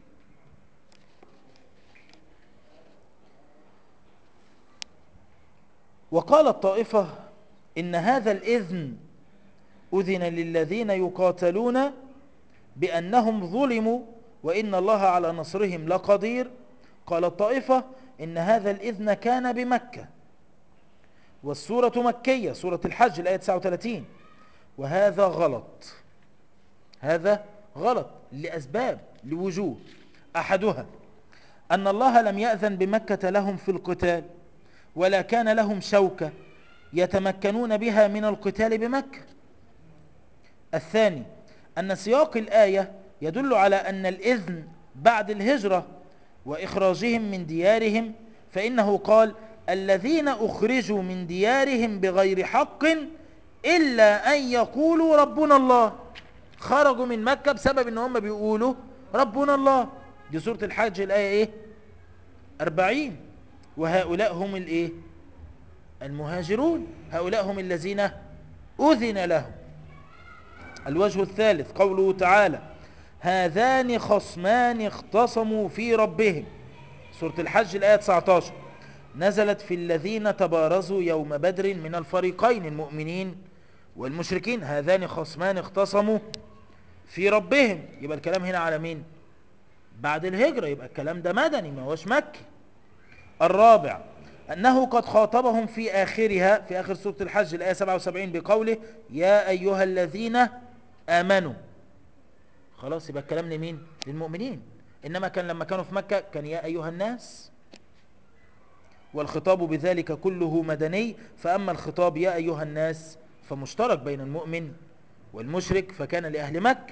وقالت طائفه ان هذا الاذن اذن للذين يقاتلون بأنهم ظلموا وإن الله على نصرهم لقدير قال الطائفة إن هذا الإذن كان بمكة والسورة مكية سورة الحج الآية 39 وهذا غلط هذا غلط لأسباب لوجوه أحدها أن الله لم يأذن بمكة لهم في القتال ولا كان لهم شوكة يتمكنون بها من القتال بمكة الثاني أن سياق الآية يدل على أن الإذن بعد الهجرة وإخراجهم من ديارهم فإنه قال الذين أخرجوا من ديارهم بغير حق إلا أن يقولوا ربنا الله خرجوا من مكة بسبب أن هم بيقولوا ربنا الله دي سورة الحج الآية إيه أربعين وهؤلاء هم الإيه المهاجرون هؤلاء هم الذين أذن لهم الوجه الثالث قوله تعالى هذان خصمان اختصموا في ربهم سورة الحج الآية 19 نزلت في الذين تبارزوا يوم بدر من الفريقين المؤمنين والمشركين هذان خصمان اختصموا في ربهم يبقى الكلام هنا على مين بعد الهجرة يبقى الكلام ده مدني ما هوش مكي الرابع أنه قد خاطبهم في آخرها في آخر سورة الحج الآية 77 بقوله يا أيها الذين آمنوا خلاص يبقى الكلام لمين للمؤمنين إنما كان لما كانوا في مكة كان يا أيها الناس والخطاب بذلك كله مدني فأما الخطاب يا أيها الناس فمشترك بين المؤمن والمشرك فكان لأهل مكة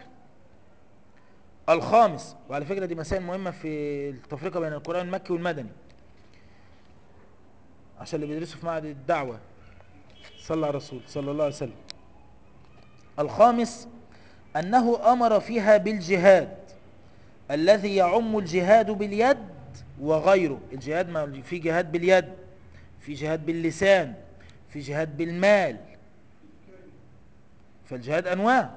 الخامس وعلى فكرة دي مسائل مهمة في التفرقة بين القرآن المكي والمدني عشان اللي بيدرسوا في معهد الدعوة صلى على الرسول صلى الله عليه وسلم الخامس أنه أمر فيها بالجهاد الذي يعم الجهاد باليد وغيره الجهاد ما في جهاد باليد في جهاد باللسان في جهاد بالمال فالجهاد أنواع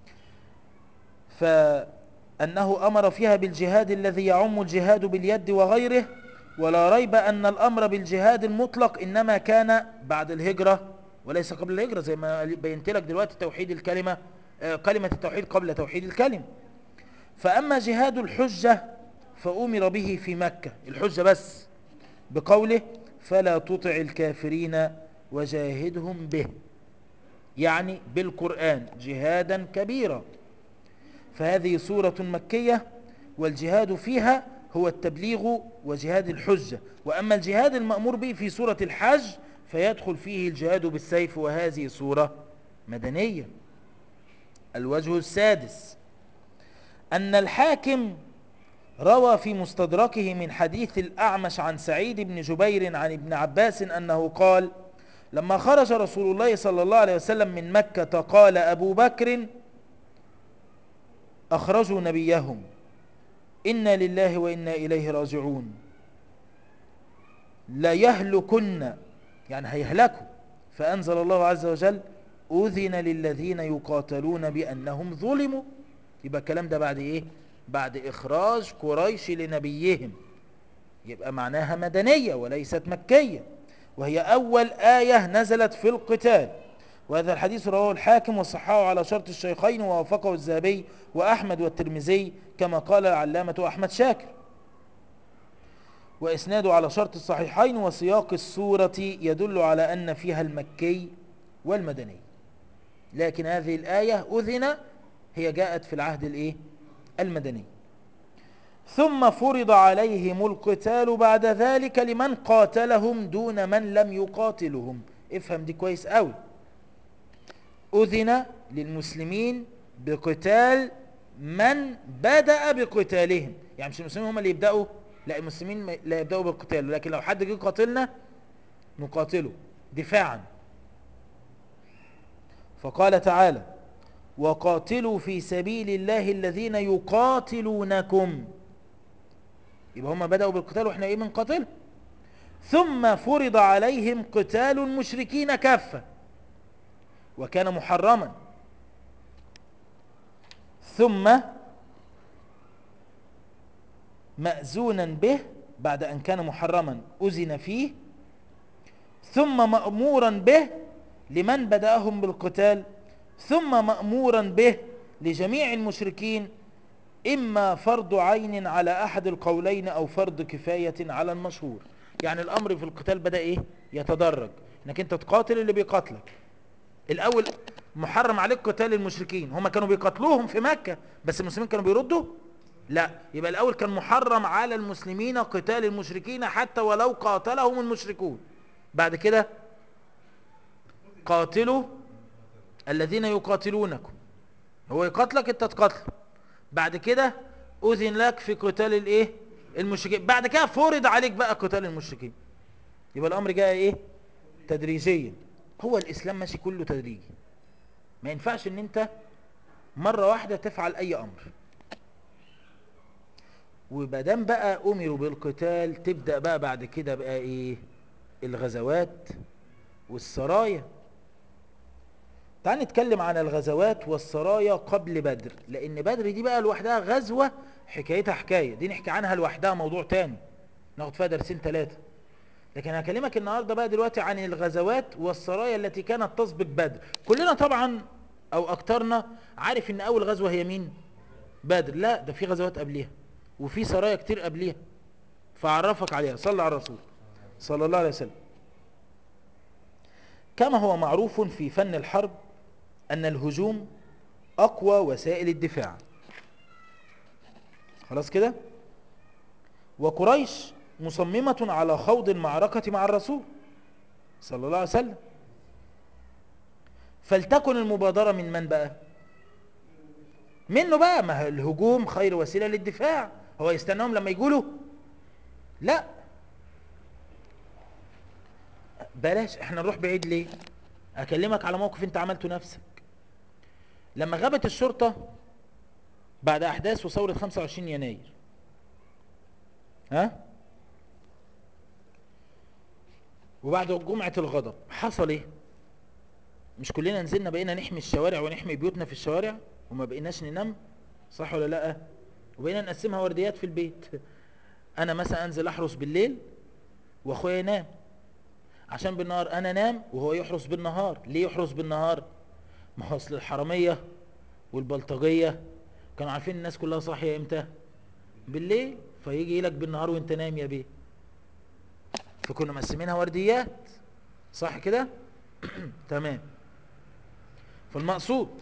فأنه أمر فيها بالجهاد الذي يعم الجهاد باليد وغيره ولا ريب أن الأمر بالجهاد المطلق إنما كان بعد الهجرة وليس قبل الهجرة زي ما بينت لك دلوقتي توحيد الكلمة آه، كلمة التوحيد قبل توحيد الكلمة فأما جهاد الحجة فأمر به في مكة الحجة بس بقوله فلا تطع الكافرين وجاهدهم به يعني بالقرآن جهادا كبيرا فهذه سورة مكية والجهاد فيها هو التبليغ وجهاد الحجة وأما الجهاد المأمور به في سورة الحج فيدخل فيه الجهاد بالسيف وهذه سورة مدنية الوجه السادس أن الحاكم روى في مستدركه من حديث الأعمش عن سعيد بن جبير عن ابن عباس أنه قال لما خرج رسول الله صلى الله عليه وسلم من مكة قال أبو بكر أخرجوا نبيهم إنا لله وإنا إليه راجعون لا يهلكن يعني هيهلكوا فأنزل الله عز وجل أذن للذين يقاتلون بأنهم ظلموا يبقى الكلام ده بعد إيه بعد إخراج قريش لنبيهم يبقى معناها مدنية وليست مكية وهي أول آية نزلت في القتال وهذا الحديث رواه الحاكم وصححه على شرط الشيخين ووافقه الذهبي وأحمد والترمذي كما قال العلامة أحمد شاكر وإسناده على شرط الصحيحين وسياق السورة يدل على أن فيها المكي والمدني لكن هذه الآية أذن هي جاءت في العهد الإيه؟ المدني ثم فرض عليهم القتال بعد ذلك لمن قاتلهم دون من لم يقاتلهم افهم دي كويس قوي أذن للمسلمين بقتال من بدأ بقتالهم يعني مش المسلمين هم اللي يبدأوا لا المسلمين ما- لا يبدأوا بالقتال لكن لو حد جه قاتلنا نقاتله دفاعا فقال تعالى وقاتلوا في سبيل الله الذين يقاتلونكم يبقى هم بدأوا بالقتال واحنا ايه بنقاتلهم ثم فرض عليهم قتال المشركين كافة وكان محرما ثم مأزونا به بعد أن كان محرما أذن فيه ثم مأمورا به لمن بدأهم بالقتال ثم مأمورا به لجميع المشركين إما فرض عين على أحد القولين أو فرض كفاية على المشهور يعني الأمر في القتال بدأ إيه يتدرج إنك أنت تقاتل اللي بيقاتلك الأول محرم عليك قتال المشركين هم كانوا بيقاتلوهم في مكة بس المسلمين كانوا بيردوا لا يبقى الأول كان محرم على المسلمين قتال المشركين حتى ولو قاتلهم المشركون بعد كده قاتلوا الذين يقاتلونكم هو يقاتلك انت تقاتله بعد كده أذن لك في قتال الايه المشركين بعد كده فرض عليك بقى قتال المشركين يبقى الأمر جاء ايه تدريجيا هو الإسلام ماشي كله تدريجي ما ينفعش ان انت مرة واحدة تفعل اي امر وبدام بقى امروا بالقتال تبدأ بقى بعد كده بقى ايه الغزوات والسرايا تعال نتكلم عن الغزوات والسرايا قبل بدر لان بدر دي بقى لوحدها غزوة حكايتها حكاية دي نحكي عنها لوحدها موضوع تاني ناخد فيها درسين ثلاثة لكن هكلمك النهاردة بقى دلوقتي عن الغزوات والسرايا التي كانت تسبق بدر كلنا طبعا او اكترنا عارف ان اول غزوة هي مين بدر لا ده في غزوات قبليها وفي سرايا كتير قبليها فاعرفك عليها صلى على الرسول صلى الله عليه وسلم كما هو معروف في فن الحرب ان الهجوم اقوى وسائل الدفاع خلاص كده وقريش مصممة على خوض المعركة مع الرسول صلى الله عليه وسلم فلتكن المبادرة من من بقى منه بقى ما الهجوم خير وسيلة للدفاع هو يستناهم لما يقولوا لا بلاش احنا نروح بعيد ليه اكلمك على موقف انت عملته نفسك لما غابت الشرطة بعد احداث وثورة 25 يناير ها وبعد جمعة الغضب حصل ايه مش كلنا نزلنا بقينا نحمي الشوارع ونحمي بيوتنا في الشوارع وما بقيناش ننام صح ولا لا وبقينا نقسمها ورديات في البيت انا مثلا انزل احرس بالليل واخويا ينام عشان بالنهار انا انام وهو يحرس بالنهار ليه يحرس بالنهار ما هو اصل الحراميه والبلطجيه كانوا عارفين الناس كلها صاحيه امتى بالليل فيجي لك بالنهار وانت نايم يا بيه فكنا مقسمينها ورديات صح كده تمام فالمقصود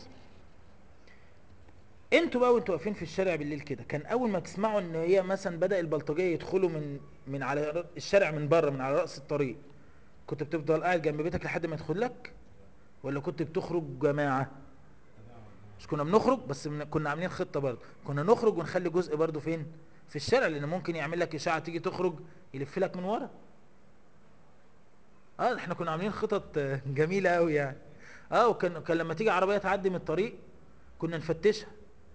انتوا بقى وانتوا واقفين في الشارع بالليل كده كان اول ما تسمعوا ان هي مثلا بدا البلطجيه يدخلوا من من على ر- الشارع من بره من على راس الطريق كنت بتفضل قاعد جنب بيتك لحد ما يدخل لك ولا كنت بتخرج جماعه مش كنا بنخرج بس من كنا عاملين خطه برضه كنا نخرج ونخلي جزء برضه فين في الشارع لان ممكن يعمل لك اشاعه تيجي تخرج يلف لك من ورا اه احنا كنا عاملين خطط آه، جميله قوي يعني اه وكان كان لما تيجي عربيه تعدي من الطريق كنا نفتشها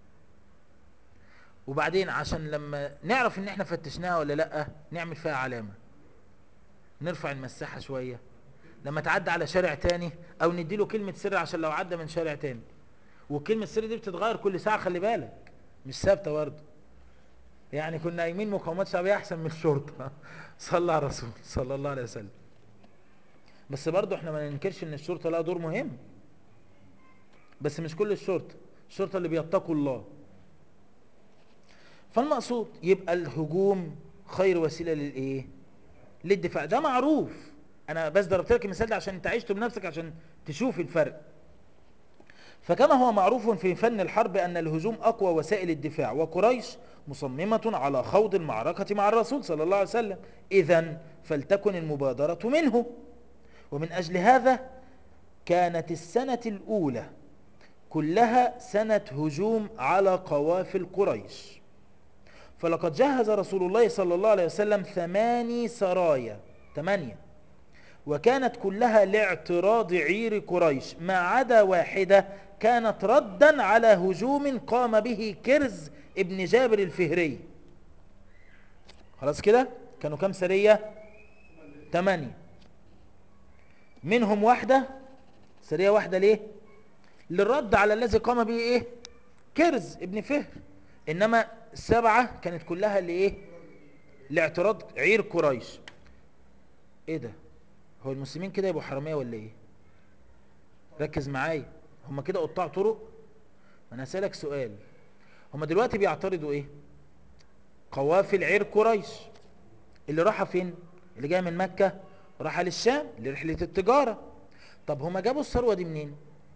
وبعدين عشان لما نعرف ان احنا فتشناها ولا لا نعمل فيها علامه نرفع المساحه شويه لما تعدي على شارع تاني او نديله كلمه سر عشان لو عدى من شارع تاني وكلمه السر دي بتتغير كل ساعه خلي بالك مش ثابته برضه يعني كنا قايمين مقاومات شعبيه احسن من الشرطه صلى على الرسول صلى الله عليه وسلم بس برضه احنا ما ننكرش ان الشرطه لها دور مهم بس مش كل الشرطه الشرطه اللي بيتقوا الله فالمقصود يبقى الهجوم خير وسيله للايه للدفاع ده معروف انا بس ضربت لك المثال ده عشان انت عشته بنفسك عشان تشوف الفرق فكما هو معروف في فن الحرب ان الهجوم اقوى وسائل الدفاع وقريش مصممة على خوض المعركة مع الرسول صلى الله عليه وسلم اذا فلتكن المبادرة منه ومن اجل هذا كانت السنة الاولى كلها سنة هجوم على قوافل قريش فلقد جهز رسول الله صلى الله عليه وسلم ثماني سرايا ثمانية وكانت كلها لاعتراض عير قريش ما عدا واحدة كانت ردا على هجوم قام به كرز ابن جابر الفهري خلاص كده كانوا كم سرية ثمانية منهم واحدة سرية واحدة ليه للرد على الذي قام به ايه كرز ابن فهر انما السبعة كانت كلها لايه لاعتراض عير قريش ايه ده هو المسلمين كده يبقوا حرامية ولا ايه ركز معايا هم كده قطاع طرق ما انا هسألك سؤال هم دلوقتي بيعترضوا ايه قوافل عير قريش اللي راحة فين اللي جاية من مكة راحة للشام لرحلة التجارة طب هم جابوا الثروة دي منين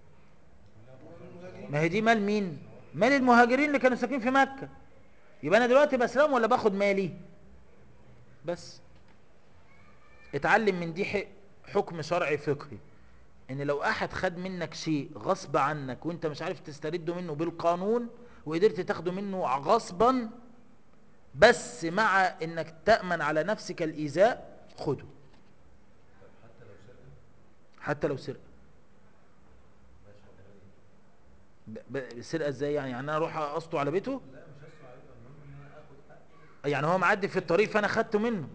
ما هي دي مال مين مال المهاجرين اللي كانوا ساكنين في مكة يبقى انا دلوقتي بسلم ولا باخد مالي بس اتعلم من دي ح- حكم شرعي فقهي ان لو احد خد منك شيء غصب عنك وانت مش عارف تسترده منه بالقانون وقدرت تاخده منه غصبا بس مع انك تأمن على نفسك الايذاء خده حتى لو سرقة ب- ب- سرقة ازاي يعني يعني انا اروح اسطو على بيته يعني هو معدي في الطريق فانا خدته منه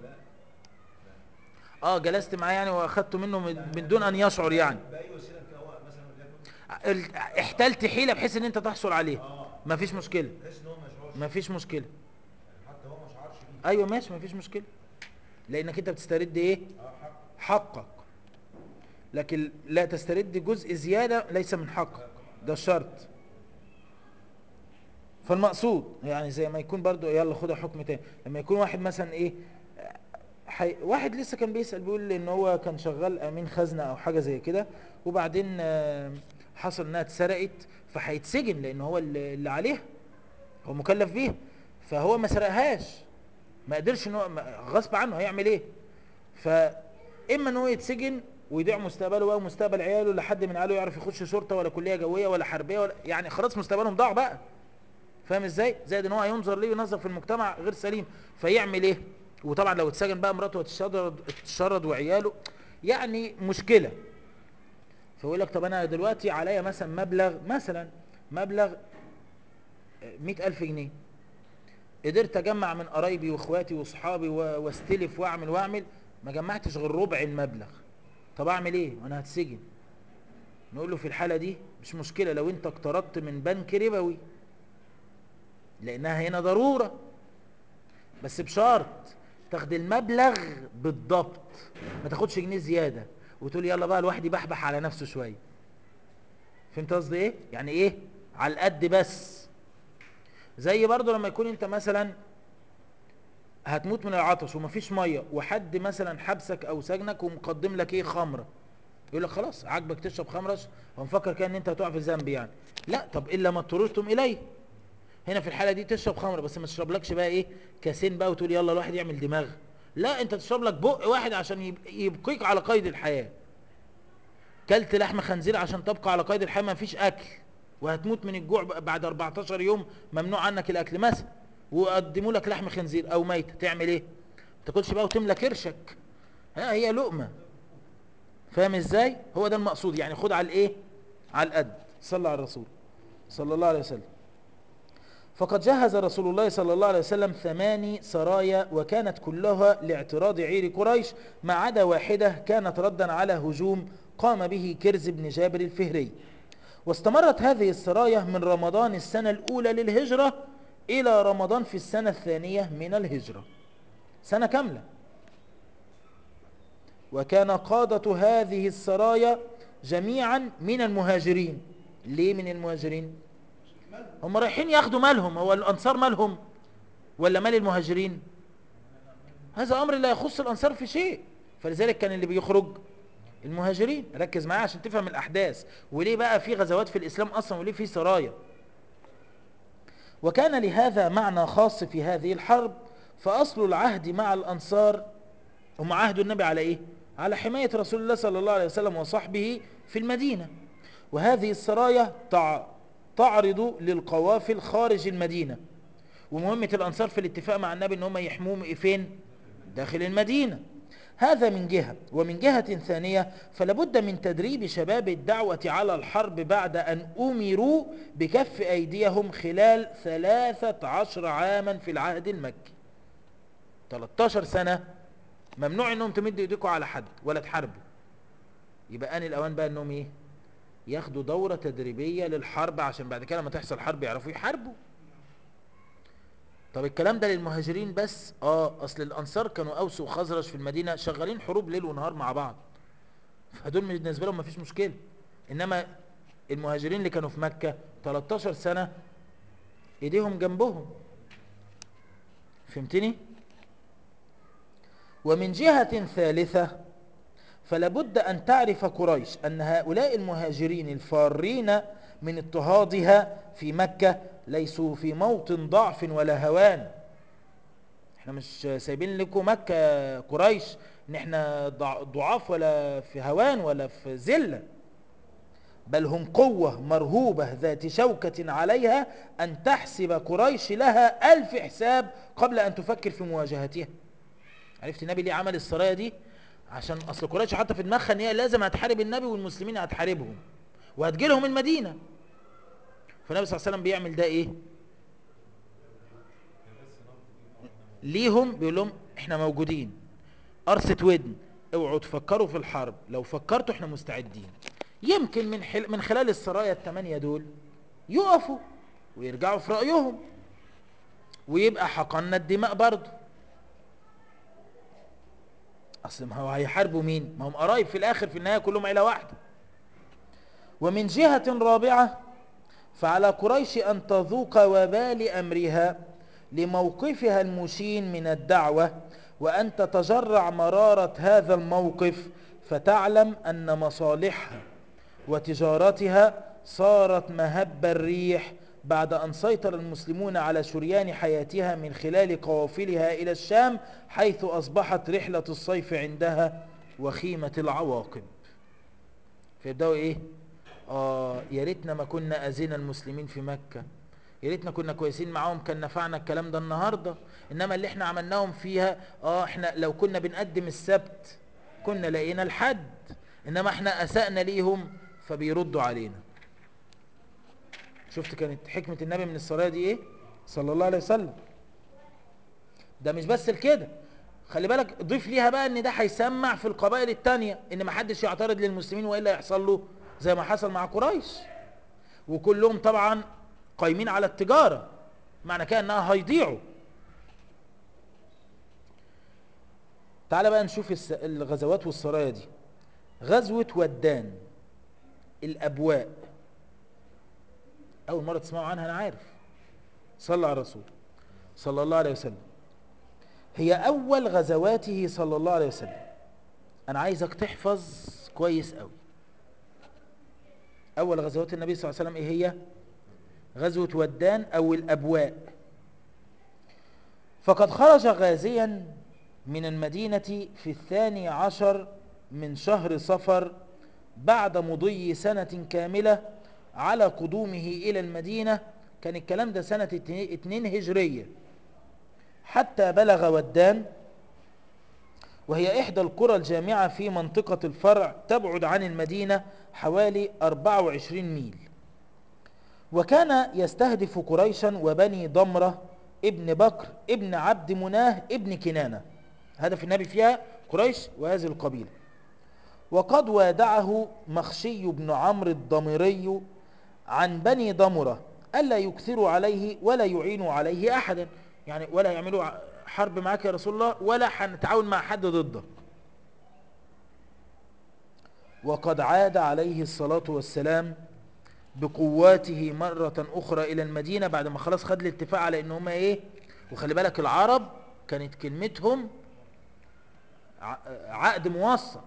اه جلست معاه يعني واخدته منه من من دون ان يشعر يعني باي وسيله كده هو مثلا وليكن ال- احتلت حيلة بحيث ان انت تحصل عليها اه مفيش مشكلة بحيث ان هو ما يشعرش مفيش مشكلة حتى هو ما شعرش بيه ايوه ماشي مفيش مشكلة لانك انت بتسترد ايه اه حق حقك لكن لا تسترد جزء زيادة ليس من حقك ده الشرط فالمقصود يعني زي ما يكون برضو يلا خدها حكم تاني لما يكون واحد مثلا ايه حي... واحد لسه كان بيسأل بيقول ان هو كان شغال امين خزنة او حاجة زي كده وبعدين آه، حصل انها اتسرقت فهيتسجن لان هو اللي اللي عليها هو مكلف بيها فهو ما سرقهاش ما قدرش ان هو ما- غصب عنه هيعمل ايه فاما ان هو يتسجن ويضيع مستقبله بقى ومستقبل عياله لحد من عياله يعرف يخش شرطه ولا كليه جويه ولا حربيه ولا يعني خلاص مستقبلهم ضاع بقى فاهم ازاي زائد ان هو هينظر ليه وينظر في المجتمع غير سليم فيعمل ايه وطبعا لو اتسجن بقى مراته هتتشرد تتشرد وعياله يعني مشكله فيقول لك طب انا دلوقتي عليا مثلا مبلغ مثلا مبلغ مئة ألف جنيه قدرت اجمع من قرايبي واخواتي واصحابي و- واستلف واعمل واعمل ما جمعتش غير ربع المبلغ طب اعمل ايه وانا هتسجن نقول له في الحالة دي مش مشكلة لو انت اقترضت من بنك ربوي لانها هنا ضرورة بس بشرط تاخد المبلغ بالضبط ما تاخدش جنيه زيادة وتقول يلا بقى الواحد يبحبح على نفسه شوية فهمت قصدي ايه يعني ايه على القد بس زي برضو لما يكون انت مثلا هتموت من العطش ومفيش ميه وحد مثلا حبسك او سجنك ومقدم لك ايه خمره يقول لك خلاص عاجبك تشرب خمرش هو مفكر كده ان انت هتقع في ذنب يعني لا طب الا ما اضطررتم اليه هنا في الحاله دي تشرب خمره بس ما تشربلكش بقى ايه كاسين بقى وتقول يلا الواحد يعمل دماغ لا انت تشرب لك بق واحد عشان يب- يبقيك على قيد الحياه كلت لحم خنزير عشان تبقى على قيد الحياه ما فيش اكل وهتموت من الجوع ب- بعد 14 يوم ممنوع عنك الاكل مثلا وقدموا لك لحم خنزير او ميت تعمل ايه ما تاكلش بقى وتملى كرشك ها هي لقمه فاهم ازاي هو ده المقصود يعني خد على الايه على القد صلى على الرسول صلى الله عليه وسلم فقد جهز رسول الله صلى الله عليه وسلم ثماني سرايا وكانت كلها لاعتراض عير قريش ما عدا واحدة كانت ردا على هجوم قام به كرز بن جابر الفهري واستمرت هذه السرايا من رمضان السنة الأولى للهجرة إلى رمضان في السنة الثانية من الهجرة سنة كاملة وكان قادة هذه السرايا جميعا من المهاجرين ليه من المهاجرين هم رايحين ياخدوا مالهم هو الأنصار مالهم ولا مال المهاجرين هذا أمر لا يخص الأنصار في شيء فلذلك كان اللي بيخرج المهاجرين ركز معايا عشان تفهم الأحداث وليه بقى في غزوات في الإسلام أصلا وليه في سرايا وكان لهذا معنى خاص في هذه الحرب فأصل العهد مع الأنصار هم عهد النبي على إيه؟ على حماية رسول الله صلى الله عليه وسلم وصحبه في المدينة وهذه السرايا تع... تعرض للقوافل خارج المدينة ومهمة الأنصار في الاتفاق مع النبي أن هم يحموهم فين؟ داخل المدينة هذا من جهة ومن جهة ثانية فلابد من تدريب شباب الدعوة على الحرب بعد أن أمروا بكف أيديهم خلال ثلاثة عشر عاما في العهد المكي 13 سنة ممنوع انهم تمدوا ايديكم على حد ولا تحاربوا يبقى ان الاوان بقى انهم ايه ياخدوا دورة تدريبية للحرب عشان بعد كده لما تحصل حرب يعرفوا يحاربوا طب الكلام ده للمهاجرين بس اه اصل الانصار كانوا اوس وخزرج في المدينة شغالين حروب ليل ونهار مع بعض فدول بالنسبة لهم مفيش مشكلة انما المهاجرين اللي كانوا في مكة 13 سنة ايديهم جنبهم فهمتني ومن جهة ثالثة فلابد أن تعرف قريش أن هؤلاء المهاجرين الفارين من اضطهادها في مكة ليسوا في موطن ضعف ولا هوان احنا مش سايبين لكم مكة قريش ان احنا ضع- ضعاف ولا في هوان ولا في ذلة بل هم قوة مرهوبة ذات شوكة عليها أن تحسب قريش لها ألف حساب قبل أن تفكر في مواجهتها عرفت النبي ليه عمل السرايا دي عشان اصل قريش حتى في دماغها ان هي لازم هتحارب النبي والمسلمين هتحاربهم وهتجي لهم المدينه فالنبي صلى الله عليه وسلم بيعمل ده ايه ليهم بيقول لهم احنا موجودين قرصة ودن اوعوا تفكروا في الحرب لو فكرتوا احنا مستعدين يمكن من حل... من خلال السرايا الثمانية دول يقفوا ويرجعوا في رأيهم ويبقى حقنا الدماء برضه اصل ما هو هيحاربوا مين ما هم قرايب في الاخر في النهايه كلهم عيله واحده ومن جهه رابعه فعلى قريش ان تذوق وبال امرها لموقفها المشين من الدعوه وان تتجرع مراره هذا الموقف فتعلم ان مصالحها وتجارتها صارت مهب الريح بعد أن سيطر المسلمون على شريان حياتها من خلال قوافلها إلى الشام حيث أصبحت رحلة الصيف عندها وخيمة العواقب فيبدأوا إيه؟ آه يا ريتنا ما كنا أذينا المسلمين في مكة يا ريتنا كنا كويسين معاهم كان نفعنا الكلام ده النهاردة إنما اللي احنا عملناهم فيها آه احنا لو كنا بنقدم السبت كنا لقينا الحد إنما احنا أسأنا ليهم فبيردوا علينا شفت كانت حكمة النبي من السرايا دي ايه صلى الله عليه وسلم ده مش بس الكده خلي بالك ضيف ليها بقى ان ده هيسمع في القبائل التانية ان ما حدش يعترض للمسلمين والا يحصل له زي ما حصل مع قريش وكلهم طبعا قايمين على التجارة معنى كده انها هيضيعوا تعال بقى نشوف الس- الغزوات والسرايا دي غزوة ودان الأبواء أول مرة تسمعوا عنها أنا عارف صلى على الرسول صلى الله عليه وسلم هي أول غزواته صلى الله عليه وسلم أنا عايزك تحفظ كويس قوي أول غزوات النبي صلى الله عليه وسلم إيه هي غزوة ودان أو الأبواء فقد خرج غازيا من المدينة في الثاني عشر من شهر صفر بعد مضي سنة كاملة على قدومه إلى المدينة كان الكلام ده سنة اتنين- اتنين هجرية حتى بلغ ودان وهي إحدى القرى الجامعة في منطقة الفرع تبعد عن المدينة حوالي 24 ميل وكان يستهدف قريشا وبني ضمرة ابن بكر ابن عبد مناه ابن كنانة هدف النبي فيها قريش وهذه القبيلة وقد وادعه مخشي بن عمرو الضميري عن بني ضمرة ألا يكثروا عليه ولا يعينوا عليه أحدا يعني ولا يعملوا ع- حرب معاك يا رسول الله ولا هنتعاون مع حد ضدك وقد عاد عليه الصلاة والسلام بقواته مرة أخرى إلى المدينة بعد ما خلاص خد الاتفاق على إن هم إيه وخلي بالك العرب كانت كلمتهم ع- عقد موثق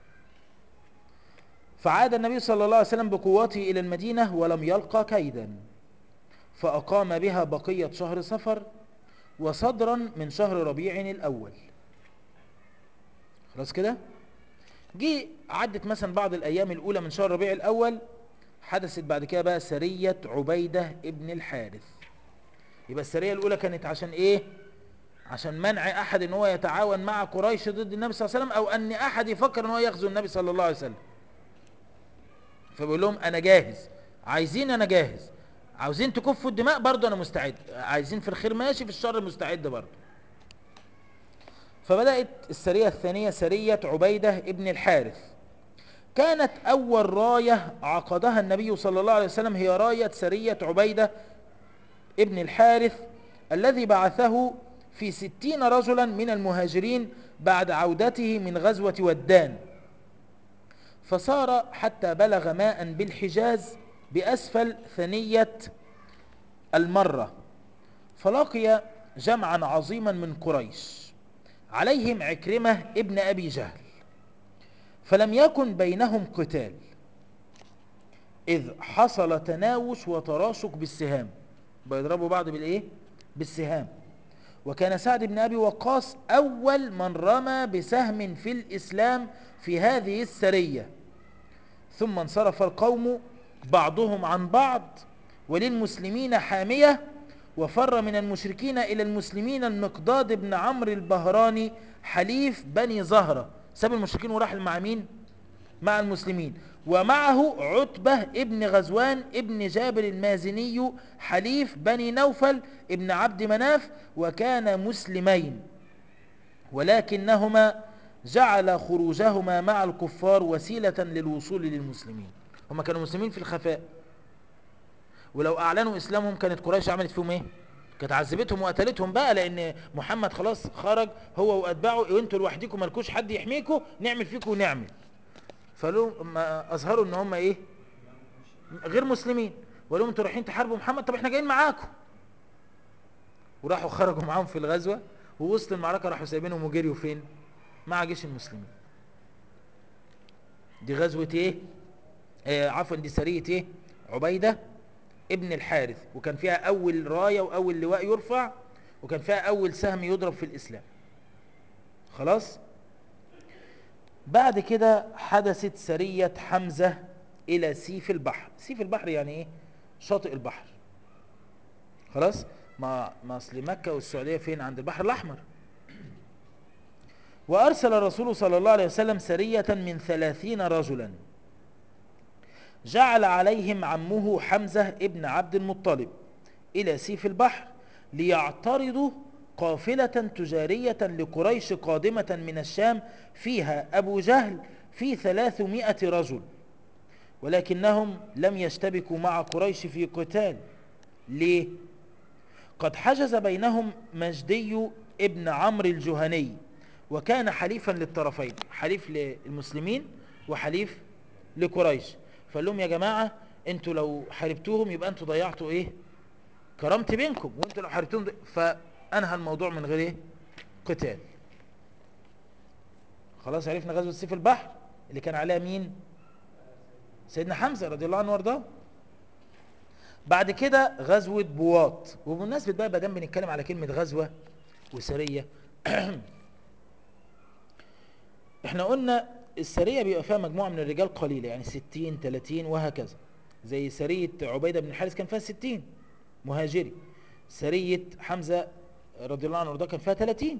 فعاد النبي صلى الله عليه وسلم بقواته إلى المدينة ولم يلقى كيدا فأقام بها بقية شهر صفر وصدرا من شهر ربيع الأول خلاص كده جه عدت مثلا بعض الأيام الأولى من شهر ربيع الأول حدثت بعد كده بقى سرية عبيدة ابن الحارث يبقى السرية الأولى كانت عشان إيه عشان منع أحد إن هو يتعاون مع قريش ضد النبي صلى الله عليه وسلم أو أن أحد يفكر إن هو يغزو النبي صلى الله عليه وسلم فبيقول لهم أنا جاهز عايزين أنا جاهز عاوزين تكفوا الدماء برضه أنا مستعد عايزين في الخير ماشي في الشر مستعد برضه فبدأت السرية الثانية سرية عبيدة ابن الحارث كانت أول راية عقدها النبي صلى الله عليه وسلم هي راية سرية عبيدة ابن الحارث الذي بعثه في ستين رجلا من المهاجرين بعد عودته من غزوة ودان فصار حتى بلغ ماء بالحجاز بأسفل ثنية المرة فلقي جمعا عظيما من قريش عليهم عكرمة ابن أبي جهل فلم يكن بينهم قتال إذ حصل تناوش وتراشق بالسهام بيضربوا بعض بالإيه؟ بالسهام وكان سعد بن أبي وقاص أول من رمى بسهم في الإسلام في هذه السرية ثم انصرف القوم بعضهم عن بعض وللمسلمين حامية وفر من المشركين إلى المسلمين المقداد بن عمرو البهراني حليف بني زهرة ساب المشركين وراح مع مين؟ مع المسلمين ومعه عتبة ابن غزوان ابن جابر المازني حليف بني نوفل ابن عبد مناف وكان مسلمين ولكنهما جعل خروجهما مع الكفار وسيلة للوصول للمسلمين هما كانوا مسلمين في الخفاء ولو أعلنوا إسلامهم كانت قريش عملت فيهم إيه؟ كانت عذبتهم وقتلتهم بقى لأن محمد خلاص خرج هو وأتباعه وانتوا لوحدكم مالكوش حد يحميكم نعمل فيكم ونعمل فلو ما أظهروا إن هم إيه؟ غير مسلمين وقالوا انتوا رايحين تحاربوا محمد طب احنا جايين معاكم وراحوا خرجوا معاهم في الغزوة ووسط المعركة راحوا سايبينهم وجريوا فين؟ مع جيش المسلمين دي غزوة ايه آه عفوا دي سرية ايه عبيدة ابن الحارث وكان فيها اول راية واول لواء يرفع وكان فيها اول سهم يضرب في الاسلام خلاص بعد كده حدثت سرية حمزة الى سيف البحر سيف البحر يعني ايه شاطئ البحر خلاص ما ما اصل مكة والسعودية فين عند البحر الاحمر وأرسل الرسول صلى الله عليه وسلم سرية من ثلاثين رجلا جعل عليهم عمه حمزة ابن عبد المطلب إلى سيف البحر ليعترضوا قافلة تجارية لقريش قادمة من الشام فيها أبو جهل في ثلاثمائة رجل ولكنهم لم يشتبكوا مع قريش في قتال ليه؟ قد حجز بينهم مجدي ابن عمرو الجهني وكان حليفا للطرفين حليف للمسلمين وحليف لقريش فقال لهم يا جماعة انتوا لو حاربتوهم يبقى انتوا ضيعتوا ايه كرامتي بينكم وانتوا لو حاربتوهم فانهى الموضوع من غير ايه قتال خلاص عرفنا غزوة سيف البحر اللي كان عليها مين سيدنا حمزة رضي الله عنه وارضاه بعد كده غزوة بواط وبمناسبة بقى بدل بنتكلم على كلمة غزوة وسرية احنا قلنا السرية بيبقى فيها مجموعة من الرجال قليلة يعني 60 30 وهكذا زي سرية عبيدة بن الحارث كان فيها 60 مهاجري سرية حمزة رضي الله عنه وارضاه كان فيها 30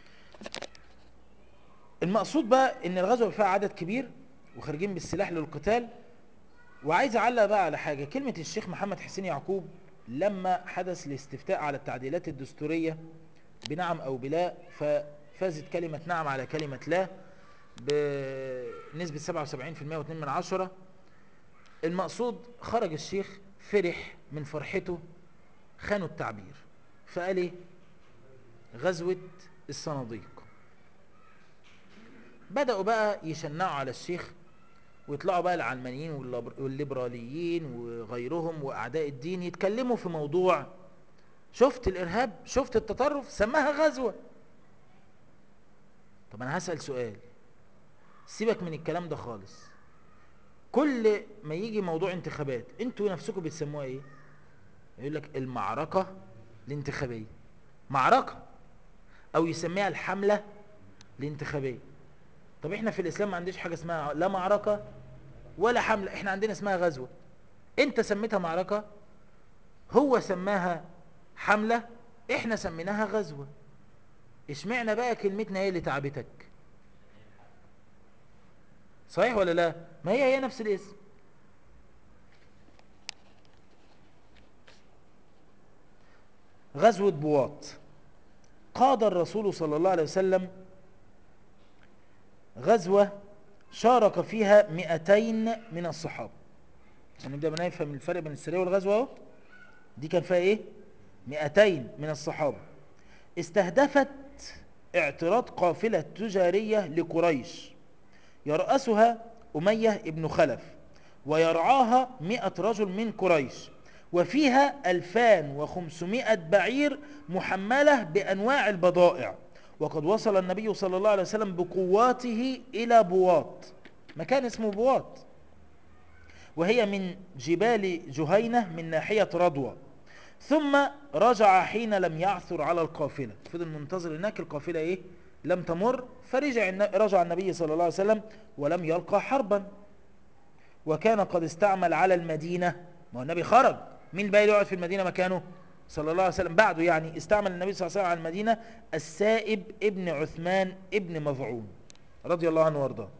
المقصود بقى ان الغزوة فيها عدد كبير وخارجين بالسلاح للقتال وعايز اعلق بقى على حاجة كلمة الشيخ محمد حسين يعقوب لما حدث الاستفتاء على التعديلات الدستورية بنعم او بلا ففازت كلمة نعم على كلمة لا بنسبة 77% و2 من عشرة المقصود خرج الشيخ فرح من فرحته خانوا التعبير فقال ايه غزوة الصناديق بدأوا بقى يشنعوا على الشيخ ويطلعوا بقى العلمانيين والليبراليين وغيرهم وأعداء الدين يتكلموا في موضوع شفت الإرهاب شفت التطرف سماها غزوة طب أنا هسأل سؤال سيبك من الكلام ده خالص كل ما يجي موضوع انتخابات انتوا نفسكم بتسموها ايه يقول لك المعركة الانتخابية معركة او يسميها الحملة الانتخابية طب احنا في الاسلام ما عنديش حاجة اسمها لا معركة ولا حملة احنا عندنا اسمها غزوة انت سميتها معركة هو سماها حملة احنا سميناها غزوة اشمعنا بقى كلمتنا هي اللي تعبتك صحيح ولا لا ما هي هي نفس الاسم غزوة بواط قاد الرسول صلى الله عليه وسلم غزوة شارك فيها مئتين من الصحابة عشان نبدأ بنا نفهم الفرق بين السرية والغزوة اهو دي كان فيها ايه مئتين من الصحابة استهدفت اعتراض قافلة تجارية لقريش يرأسها أمية ابن خلف ويرعاها مئة رجل من قريش وفيها ألفان وخمسمائة بعير محملة بأنواع البضائع وقد وصل النبي صلى الله عليه وسلم بقواته إلى بواط مكان اسمه بواط وهي من جبال جهينة من ناحية رضوى ثم رجع حين لم يعثر على القافلة فضل منتظر هناك القافلة ايه لم تمر فرجع رجع النبي صلى الله عليه وسلم ولم يلقى حربا وكان قد استعمل على المدينة ما هو النبي خرج مين الباقي اللي يقعد في المدينة مكانه صلى الله عليه وسلم بعده يعني استعمل النبي صلى الله عليه وسلم على المدينة السائب ابن عثمان ابن مضعون رضي الله عنه وارضاه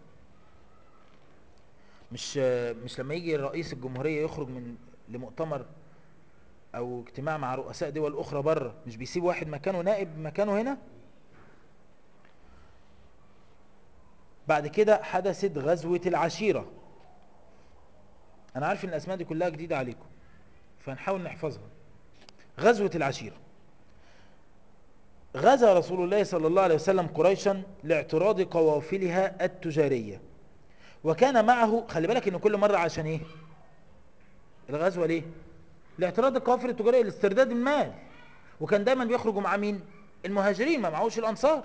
مش مش لما يجي رئيس الجمهورية يخرج من لمؤتمر او اجتماع مع رؤساء دول اخرى بره مش بيسيب واحد مكانه نائب مكانه هنا بعد كده حدثت غزوة العشيرة انا عارف ان الاسماء دي كلها جديدة عليكم فنحاول نحفظها غزوة العشيرة غزا رسول الله صلى الله عليه وسلم قريشا لاعتراض قوافلها التجارية وكان معه خلي بالك ان كل مرة عشان ايه الغزوة ليه لاعتراض القوافل التجارية لاسترداد المال وكان دايما بيخرجوا مع مين المهاجرين ما معهوش الانصار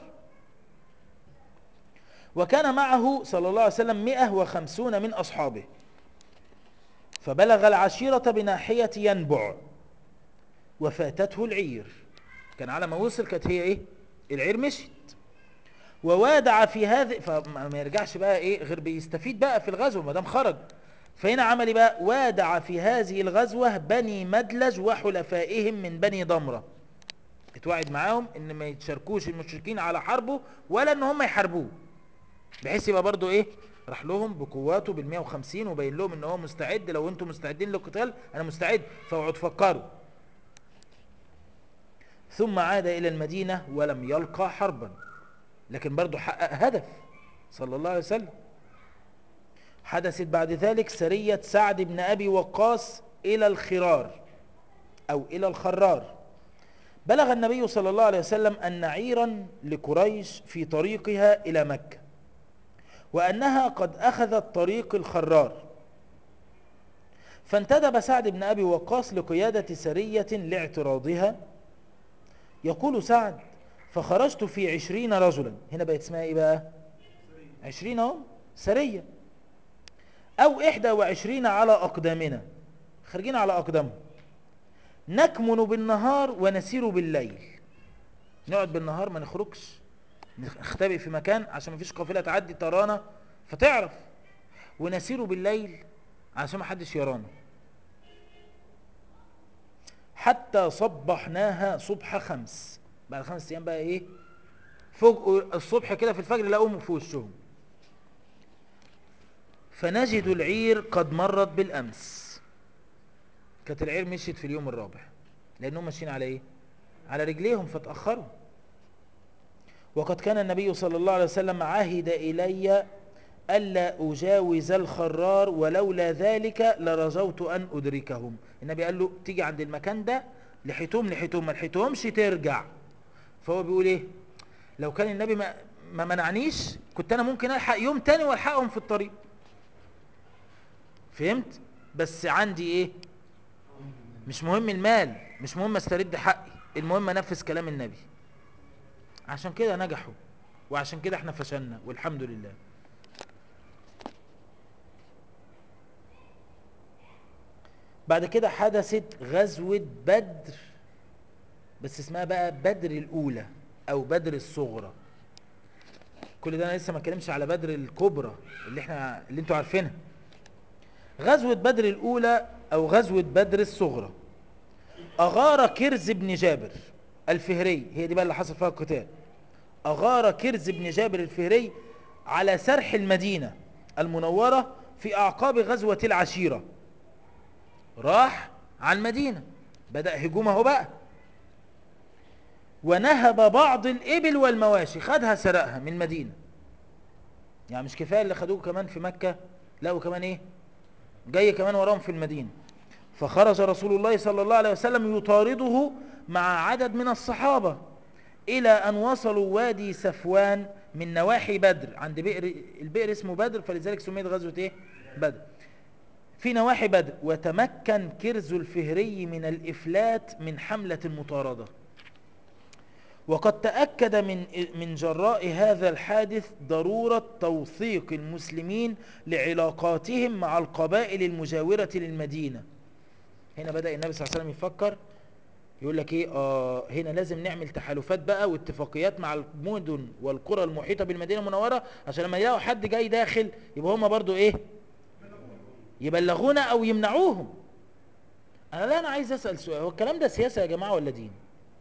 وكان معه صلى الله عليه وسلم 150 من أصحابه فبلغ العشيرة بناحية ينبع وفاتته العير كان على ما وصل كانت هي ايه العير مشت ووادع في هذه فما يرجعش بقى ايه غير بيستفيد بقى في الغزوة ما دام خرج فهنا عمل ايه بقى وادع في هذه الغزوة بني مدلج وحلفائهم من بني ضمرة اتوعد معاهم ان ما يتشاركوش المشركين على حربه ولا ان هم يحاربوه بحيث يبقى برضو ايه راح لهم بقواته بال 150 وبين لهم ان هو مستعد لو انتم مستعدين للقتال انا مستعد فاقعدوا تفكروا ثم عاد إلى المدينة ولم يلقى حربا لكن برضو حقق هدف صلى الله عليه وسلم حدثت بعد ذلك سرية سعد بن أبي وقاص إلى الخرار أو إلى الخرار بلغ النبي صلى الله عليه وسلم أن عيرا لقريش في طريقها إلى مكة وأنها قد أخذت طريق الخرار فانتدب سعد بن أبي وقاص لقيادة سرية لاعتراضها يقول سعد فخرجت في عشرين رجلا هنا بقت اسمها ايه بقى عشرين اهو سرية او احدى وعشرين على اقدامنا خارجين على اقدامهم نكمن بالنهار ونسير بالليل نقعد بالنهار ما نخرجش نختبئ في مكان عشان ما فيش قافله تعدي ترانا فتعرف ونسير بالليل عشان ما حدش يرانا حتى صبحناها صبح خمس بعد خمس ايام بقى ايه فوق الصبح كده في الفجر لقوهم في وشهم فنجد العير قد مرت بالامس كانت العير مشيت في اليوم الرابع لانهم ماشيين على ايه على رجليهم فتاخروا وقد كان النبي صلى الله عليه وسلم عهد الي الا اجاوز الخرار ولولا ذلك لرجوت ان ادركهم النبي قال له تيجي عند المكان ده لحيتهم لحيتهم ما لحيتهمش ترجع فهو بيقول ايه لو كان النبي ما, ما منعنيش كنت انا ممكن الحق يوم تاني والحقهم في الطريق فهمت بس عندي ايه مش مهم المال مش مهم استرد حقي المهم انفذ كلام النبي عشان كده نجحوا وعشان كده احنا فشلنا والحمد لله بعد كده حدثت غزوة بدر بس اسمها بقى بدر الأولى أو بدر الصغرى كل ده أنا لسه ما اتكلمش على بدر الكبرى اللي احنا اللي انتوا عارفينها غزوة بدر الأولى أو غزوة بدر الصغرى أغار كرز بن جابر الفهري هي دي بقى اللي حصل فيها القتال أغار كرز بن جابر الفهري على سرح المدينة المنورة في أعقاب غزوة العشيرة راح على المدينة بدأ هجومه بقى ونهب بعض الإبل والمواشي خدها سرقها من المدينة يعني مش كفاية اللي خدوه كمان في مكة لقوا كمان ايه جاي كمان وراهم في المدينة فخرج رسول الله صلى الله عليه وسلم يطارده مع عدد من الصحابة إلى أن وصلوا وادي سفوان من نواحي بدر عند بئر البئر اسمه بدر فلذلك سميت غزوة ايه بدر في نواحي بدر وتمكن كرز الفهري من الإفلات من حملة المطاردة وقد تأكد من من جراء هذا الحادث ضرورة توثيق المسلمين لعلاقاتهم مع القبائل المجاورة للمدينة هنا بدأ النبي صلى الله عليه وسلم يفكر يقول لك ايه آه هنا لازم نعمل تحالفات بقى واتفاقيات مع المدن والقرى المحيطة بالمدينة المنورة عشان لما يلاقوا حد جاي داخل يبقى هم برضو ايه يبلغونا او يمنعوهم انا لا انا عايز اسال سؤال هو الكلام ده سياسه يا جماعه ولا دين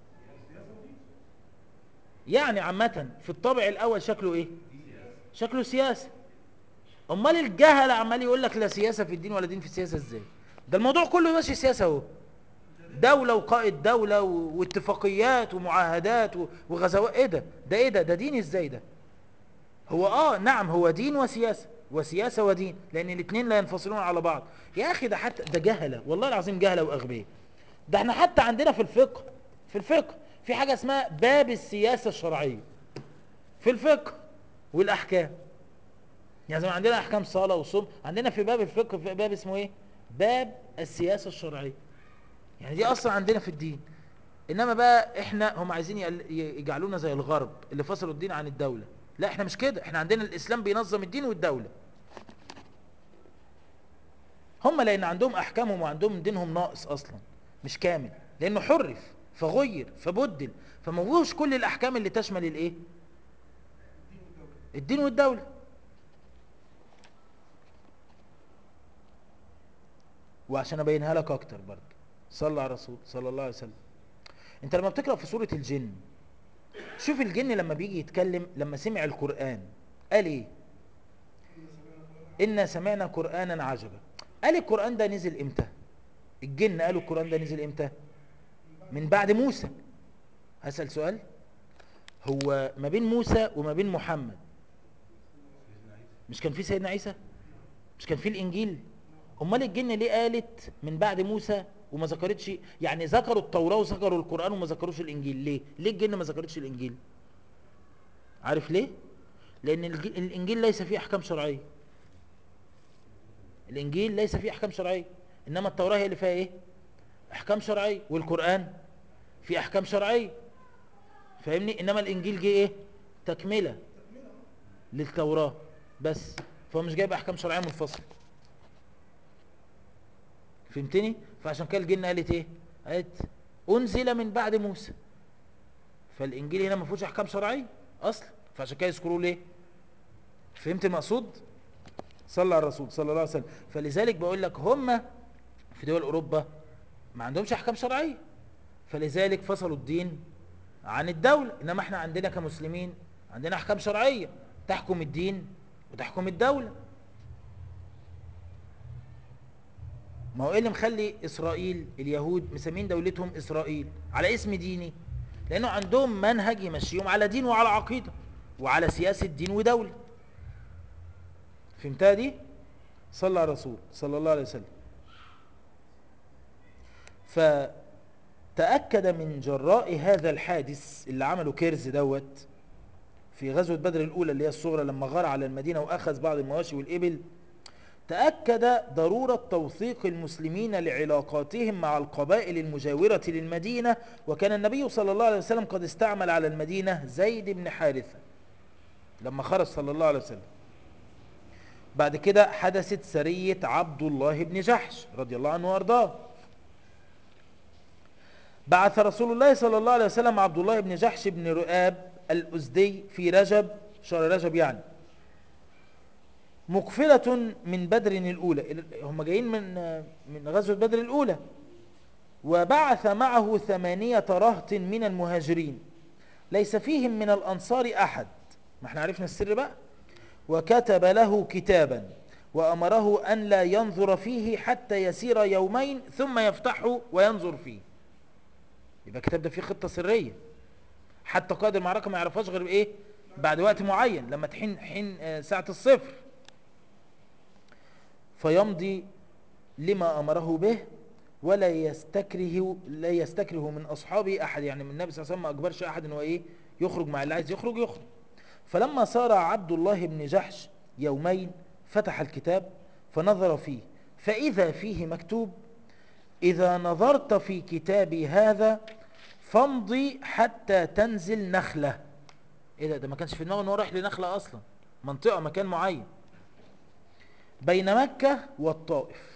يعني عامه في الطابع الاول شكله ايه شكله سياسه امال الجهل عمال يقول لك لا سياسه في الدين ولا دين في السياسه ازاي ده الموضوع كله ماشي سياسه اهو دولة وقائد دولة واتفاقيات ومعاهدات وغزوات ايه ده ده ايه ده ده دين ازاي ده هو اه نعم هو دين وسياسة وسياسة ودين لان الاثنين لا ينفصلون على بعض يا اخي ده حتى ده جهلة والله العظيم جهلة واغبياء ده احنا حتى عندنا في الفقه في الفقه في حاجة اسمها باب السياسة الشرعية في الفقه والاحكام يعني زي ما عندنا احكام صلاة وصوم عندنا في باب الفقه في باب اسمه ايه باب السياسة الشرعية يعني دي اصلا عندنا في الدين انما بقى احنا هم عايزين يجعلونا زي الغرب اللي فصلوا الدين عن الدولة لا احنا مش كده احنا عندنا الاسلام بينظم الدين والدولة هم لان عندهم احكامهم وعندهم دينهم ناقص اصلا مش كامل لانه حرف فغير فبدل فموجوش كل الاحكام اللي تشمل الايه الدين والدولة وعشان ابينها لك اكتر برضه صلى على الرسول صلى الله عليه وسلم انت لما بتقرأ في سورة الجن شوف الجن لما بيجي يتكلم لما سمع القرآن قال ايه إنا سمعنا قرآنا عجبا قال القرآن ده نزل امتى الجن قالوا القرآن ده نزل امتى من بعد موسى هسأل سؤال هو ما بين موسى وما بين محمد مش كان في سيدنا عيسى مش كان في الانجيل امال الجن ليه قالت من بعد موسى وما ذكرتش يعني ذكروا التوراة وذكروا القرآن وما ذكروش الانجيل ليه ليه الجن ما ذكرتش الانجيل عارف ليه لان الج- الانجيل ليس فيه احكام شرعية الانجيل ليس فيه احكام شرعية انما التوراة هي اللي فيها ايه احكام شرعية والقرآن فيه احكام شرعية فاهمني انما الانجيل جه ايه تكملة للتوراة بس فهو مش جايب احكام شرعية منفصلة فهمتني فعشان كده الجن قالت ايه قالت انزل من بعد موسى فالانجيل هنا ما فيهوش احكام شرعيه اصلا فعشان كده يذكروه ليه فهمت المقصود صلى على الرسول صلى الله عليه وسلم فلذلك بقول لك هم في دول اوروبا ما عندهمش احكام شرعيه فلذلك فصلوا الدين عن الدوله انما احنا عندنا كمسلمين عندنا احكام شرعيه تحكم الدين وتحكم الدوله ما هو ايه اللي مخلي اسرائيل اليهود مسمين دولتهم اسرائيل على اسم ديني لانه عندهم منهج يمشيهم على دين وعلى عقيده وعلى سياسه دين ودوله فهمتها دي صلى على الرسول صلى الله عليه وسلم فتأكد من جراء هذا الحادث اللي عمله كيرز دوت في غزوة بدر الأولى اللي هي الصغرى لما غار على المدينة وأخذ بعض المواشي والإبل تأكد ضرورة توثيق المسلمين لعلاقاتهم مع القبائل المجاورة للمدينة وكان النبي صلى الله عليه وسلم قد استعمل على المدينة زيد بن حارثة لما خرج صلى الله عليه وسلم بعد كده حدثت سرية عبد الله بن جحش رضي الله عنه وارضاه بعث رسول الله صلى الله عليه وسلم عبد الله بن جحش بن رؤاب الأزدي في رجب شهر رجب يعني مقفلة من بدر الأولى هم جايين من من غزوة بدر الأولى وبعث معه ثمانية رهط من المهاجرين ليس فيهم من الأنصار أحد ما احنا عرفنا السر بقى وكتب له كتابا وأمره أن لا ينظر فيه حتى يسير يومين ثم يفتحه وينظر فيه يبقى الكتاب ده فيه خطة سرية حتى قائد المعركة ما يعرفهاش غير ايه بعد وقت معين لما تحين حين آه، ساعة الصفر فيمضي لما أمره به ولا يستكره لا يستكره من أصحابه أحد يعني من النبي صلى الله عليه وسلم ما أجبرش أحد إنه إيه يخرج مع اللي عايز يخرج يخرج فلما صار عبد الله بن جحش يومين فتح الكتاب فنظر فيه فإذا فيه مكتوب إذا نظرت في كتابي هذا فامضي حتى تنزل نخلة إيه ده ده ما كانش في دماغه إن هو رايح لنخلة أصلا منطقة مكان معين بين مكة والطائف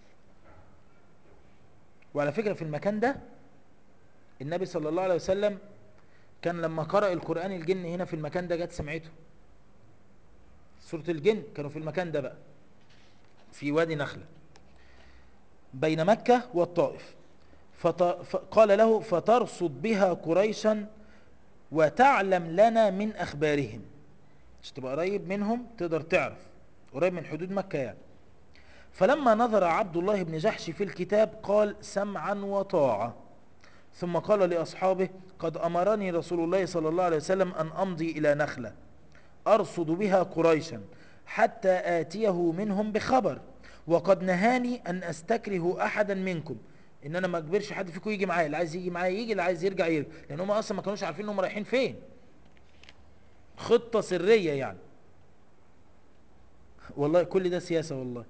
وعلى فكرة في المكان ده النبي صلى الله عليه وسلم كان لما قرأ القرآن الجن هنا في المكان ده جت سمعته سورة الجن كانوا في المكان ده بقى في وادي نخلة بين مكة والطائف فط... فقال له فترصد بها قريشا وتعلم لنا من أخبارهم مش تبقى قريب منهم تقدر تعرف قريب من حدود مكة يعني فلما نظر عبد الله بن جحش في الكتاب قال سمعا وطاعة ثم قال لأصحابه قد أمرني رسول الله صلى الله عليه وسلم أن أمضي إلى نخلة أرصد بها قريشا حتى آتيه منهم بخبر وقد نهاني أن أستكره أحدا منكم إن أنا ما أجبرش حد فيكم يجي معايا اللي عايز يجي معايا يجي اللي عايز يرجع يرجع لأن هم أصلا ما كانوش عارفين إنهم رايحين فين خطة سرية يعني والله كل ده سياسة والله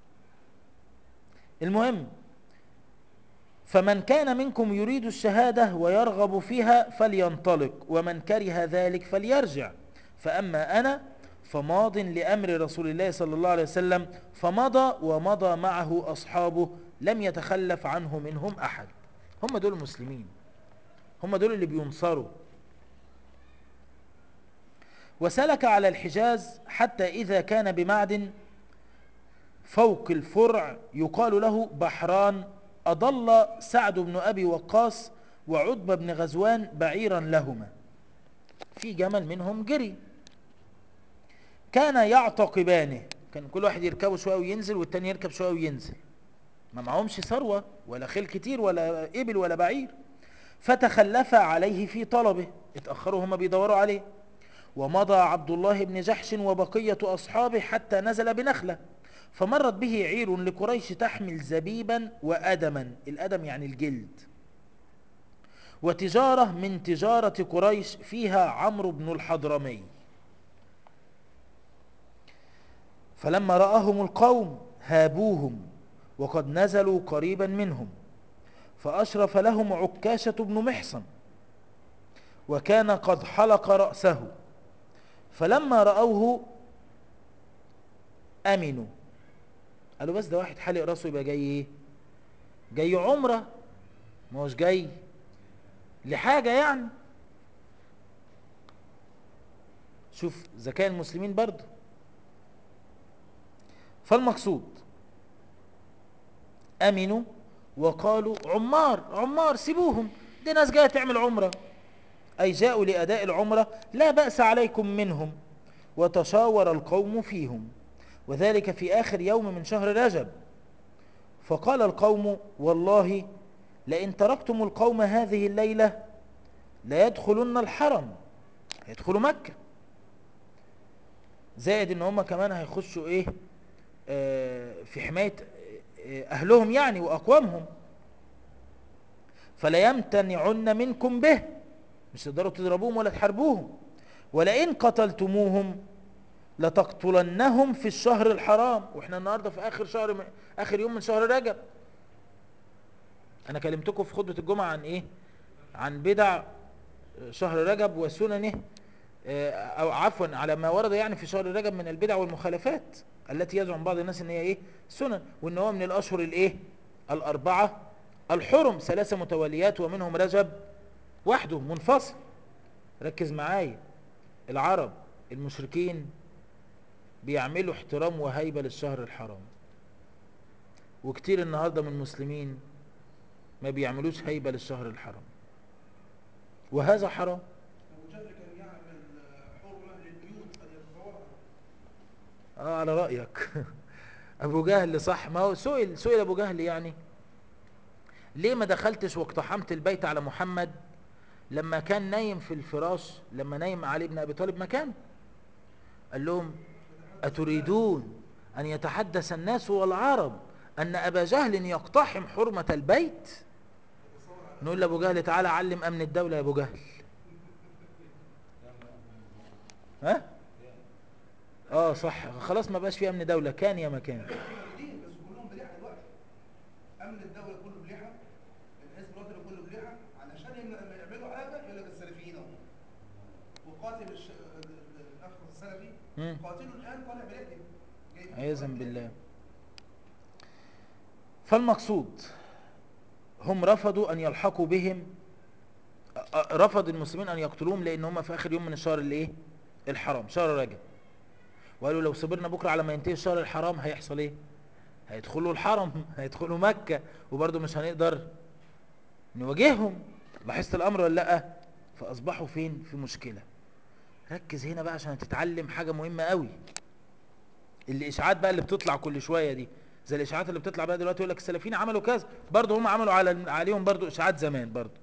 المهم فمن كان منكم يريد الشهادة ويرغب فيها فلينطلق ومن كره ذلك فليرجع فأما أنا فماض لأمر رسول الله صلى الله عليه وسلم فمضى ومضى معه أصحابه لم يتخلف عنه منهم أحد هم دول المسلمين هم دول اللي بينصروا وسلك على الحجاز حتى إذا كان بمعدن فوق الفرع يقال له بحران أضل سعد بن أبي وقاص وعتبة بن غزوان بعيرا لهما في جمل منهم جري كان يعتقبانه كان كل واحد يركبه شوية وينزل والتاني يركب شوية وينزل ما معهمش ثروة ولا خيل كتير ولا إبل ولا بعير فتخلف عليه في طلبه اتأخروا هما بيدوروا عليه ومضى عبد الله بن جحش وبقية أصحابه حتى نزل بنخلة فمرت به عير لقريش تحمل زبيبا وأدما الأدم يعني الجلد وتجارة من تجارة قريش فيها عمرو بن الحضرمي فلما رآهم القوم هابوهم وقد نزلوا قريبا منهم فأشرف لهم عكاشة بن محصن وكان قد حلق رأسه فلما رأوه أمنوا قالوا بس ده واحد حلق رأسه يبقى جاي ايه جاي عمرة ما هوش جاي لحاجة يعني شوف ذكاء المسلمين برضه فالمقصود امنوا وقالوا عمار عمار سيبوهم دي ناس جايه تعمل عمره اي جاءوا لاداء العمره لا باس عليكم منهم وتشاور القوم فيهم وذلك في اخر يوم من شهر رجب فقال القوم والله لئن تركتم القوم هذه الليله ليدخلن الحرم هيدخلوا مكه زائد ان هم كمان هيخشوا ايه آه في حمايه أهلهم يعني وأقوامهم فلا يمتنعن منكم به مش تقدروا تضربوهم ولا تحاربوهم ولئن قتلتموهم لتقتلنهم في الشهر الحرام واحنا النهارده في اخر شهر من اخر يوم من شهر رجب انا كلمتكم في خطبه الجمعه عن ايه عن بدع شهر رجب وسننه او عفوا على ما ورد يعني في شهر رجب من البدع والمخالفات التي يزعم بعض الناس ان هي ايه سنن وان هو من الاشهر الايه الاربعه الحرم ثلاثه متواليات ومنهم رجب وحده منفصل ركز معايا العرب المشركين بيعملوا احترام وهيبه للشهر الحرام وكتير النهارده من المسلمين ما بيعملوش هيبه للشهر الحرام وهذا حرام أبو جهل كان يعمل حرمة للبيوت أن يتطوعها اه على رأيك ابو جهل صح ما هو سئل سئل ابو جهل يعني ليه ما دخلتش واقتحمت البيت على محمد لما كان نايم في الفراش لما نايم علي بن ابي طالب مكانه قال لهم اتريدون ان يتحدث الناس والعرب ان ابا جهل يقتحم حرمة البيت نقول لابو جهل تعالى علم امن الدولة يا ابو جهل ها اه صح خلاص ما بقاش في امن دولة كان يا مكان موجودين بس كلهم بليحة دلوقتي أمن الدولة كله بليحة الحزب الوطني كله بليحة علشان يم- لما يعملوا حاجة يقول لك السلفيين أهو وقاتل الش... ال- ال- الأخ السلفي مم. قاتله الآن طالع بلحية جاي- عياذا بالله فالمقصود هم رفضوا ان يلحقوا بهم أ- أ- رفض المسلمين ان يقتلوهم لان هم في اخر يوم من الشهر الايه الحرام شهر رجب وقالوا لو صبرنا بكره على ما ينتهي الشهر الحرام هيحصل ايه هيدخلوا الحرم هيدخلوا مكة وبرضه مش هنقدر نواجههم لاحظت الامر ولا لا فاصبحوا فين في مشكلة ركز هنا بقى عشان تتعلم حاجة مهمة قوي الاشاعات بقى اللي بتطلع كل شويه دي زي الاشاعات اللي بتطلع بقى دلوقتي يقول لك السلفيين عملوا كذا برضه هم عملوا على عليهم برضه اشاعات زمان برضه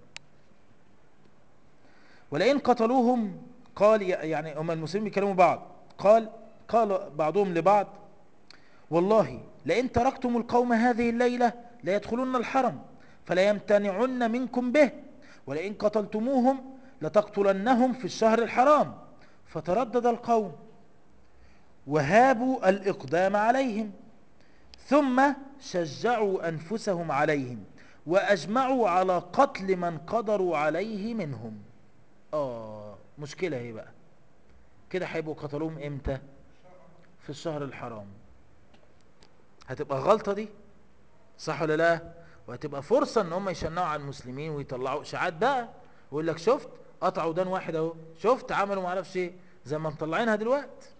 ولئن قتلوهم قال يعني هم المسلمين بيكلموا بعض قال قال بعضهم لبعض والله لئن تركتم القوم هذه الليله ليدخلن الحرم فلا يمتنعن منكم به ولئن قتلتموهم لتقتلنهم في الشهر الحرام فتردد القوم وهابوا الإقدام عليهم ثم شجعوا أنفسهم عليهم وأجمعوا على قتل من قدروا عليه منهم آه مشكلة هي بقى كده هيبقوا قتلوهم إمتى في الشهر الحرام هتبقى غلطة دي صح ولا لا وهتبقى فرصة ان هم يشنعوا على المسلمين ويطلعوا اشاعات بقى ويقول لك شفت قطعوا دان واحد اهو شفت عملوا معرفش ايه زي ما مطلعينها دلوقتي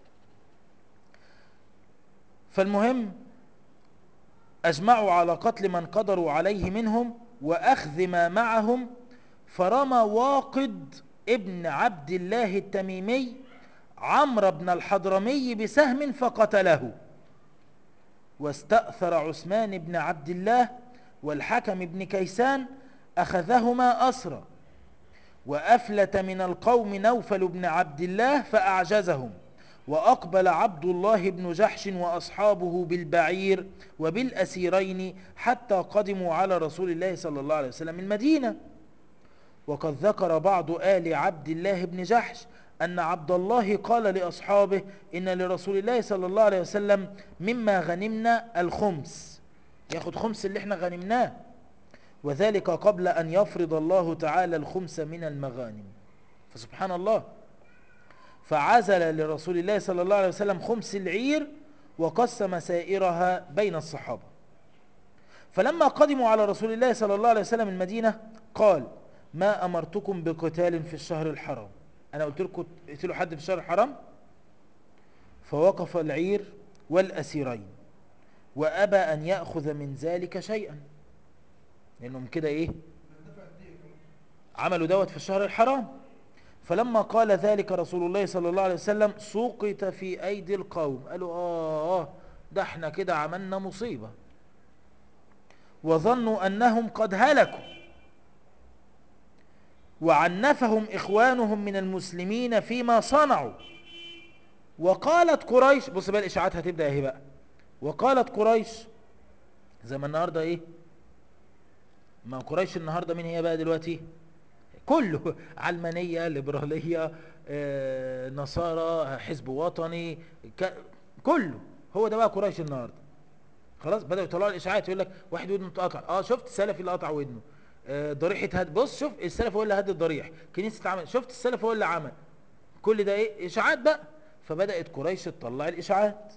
فالمهم أجمعوا على قتل من قدروا عليه منهم وأخذ ما معهم فرمى واقد ابن عبد الله التميمي عمرو بن الحضرمي بسهم فقتله واستأثر عثمان بن عبد الله والحكم بن كيسان أخذهما أسرى وأفلت من القوم نوفل بن عبد الله فأعجزهم وأقبل عبد الله بن جحش وأصحابه بالبعير وبالأسيرين حتى قدموا على رسول الله صلى الله عليه وسلم المدينة وقد ذكر بعض آل عبد الله بن جحش أن عبد الله قال لأصحابه إن لرسول الله صلى الله عليه وسلم مما غنمنا الخمس ياخد خمس اللي احنا غنمناه وذلك قبل أن يفرض الله تعالى الخمس من المغانم فسبحان الله فعزل لرسول الله صلى الله عليه وسلم خمس العير وقسم سائرها بين الصحابة فلما قدموا على رسول الله صلى الله عليه وسلم المدينة قال ما أمرتكم بقتال في الشهر الحرام أنا قلت لكم اقتلوا حد في الشهر الحرام فوقف العير والأسيرين وأبى أن يأخذ من ذلك شيئا لأنهم كده إيه عملوا دوت في الشهر الحرام فلما قال ذلك رسول الله صلى الله عليه وسلم سقط في أيدي القوم قالوا آه ده احنا كده عملنا مصيبة وظنوا أنهم قد هلكوا وعنفهم إخوانهم من المسلمين فيما صنعوا وقالت قريش بص بقى الإشاعات هتبدأ اهي بقى وقالت قريش زي ما النهاردة ايه ما قريش النهاردة مين هي بقى دلوقتي كله علمانية ليبرالية آه، نصارى حزب وطني ك... كله هو ده بقى قريش النهاردة خلاص بدأوا يطلعوا الإشاعات يقول لك واحد ودنه اتقطع اه شفت السلفي اللي قطع ودنه آه، ضريحة هد بص شوف السلف هو اللي هد الضريح كنيسة عمل شفت السلف هو اللي عمل كل ده ايه إشاعات بقى فبدأت قريش تطلع الإشاعات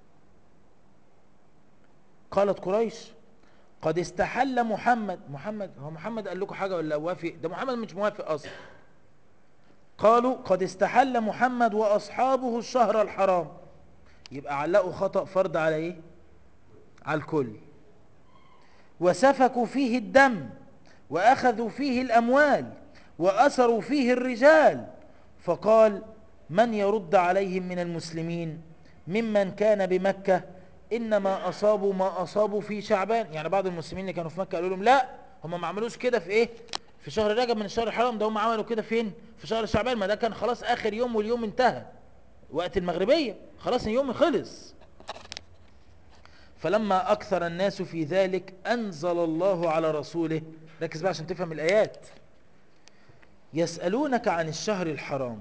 قالت قريش قد استحل محمد محمد هو محمد قال لكم حاجة ولا وافق ده محمد مش موافق أصلا قالوا قد استحل محمد وأصحابه الشهر الحرام يبقى علقوا خطأ فرض على ايه على الكل وسفكوا فيه الدم وأخذوا فيه الأموال وأسروا فيه الرجال فقال من يرد عليهم من المسلمين ممن كان بمكة إنما أصابوا ما أصابوا في شعبان يعني بعض المسلمين اللي كانوا في مكة قالوا لهم لا هم ما عملوش كده في إيه في شهر رجب من الشهر الحرام ده هم عملوا كده فين في شهر شعبان ما ده كان خلاص آخر يوم واليوم انتهى وقت المغربية خلاص اليوم خلص فلما أكثر الناس في ذلك أنزل الله على رسوله ركز بقى عشان تفهم الآيات يسألونك عن الشهر الحرام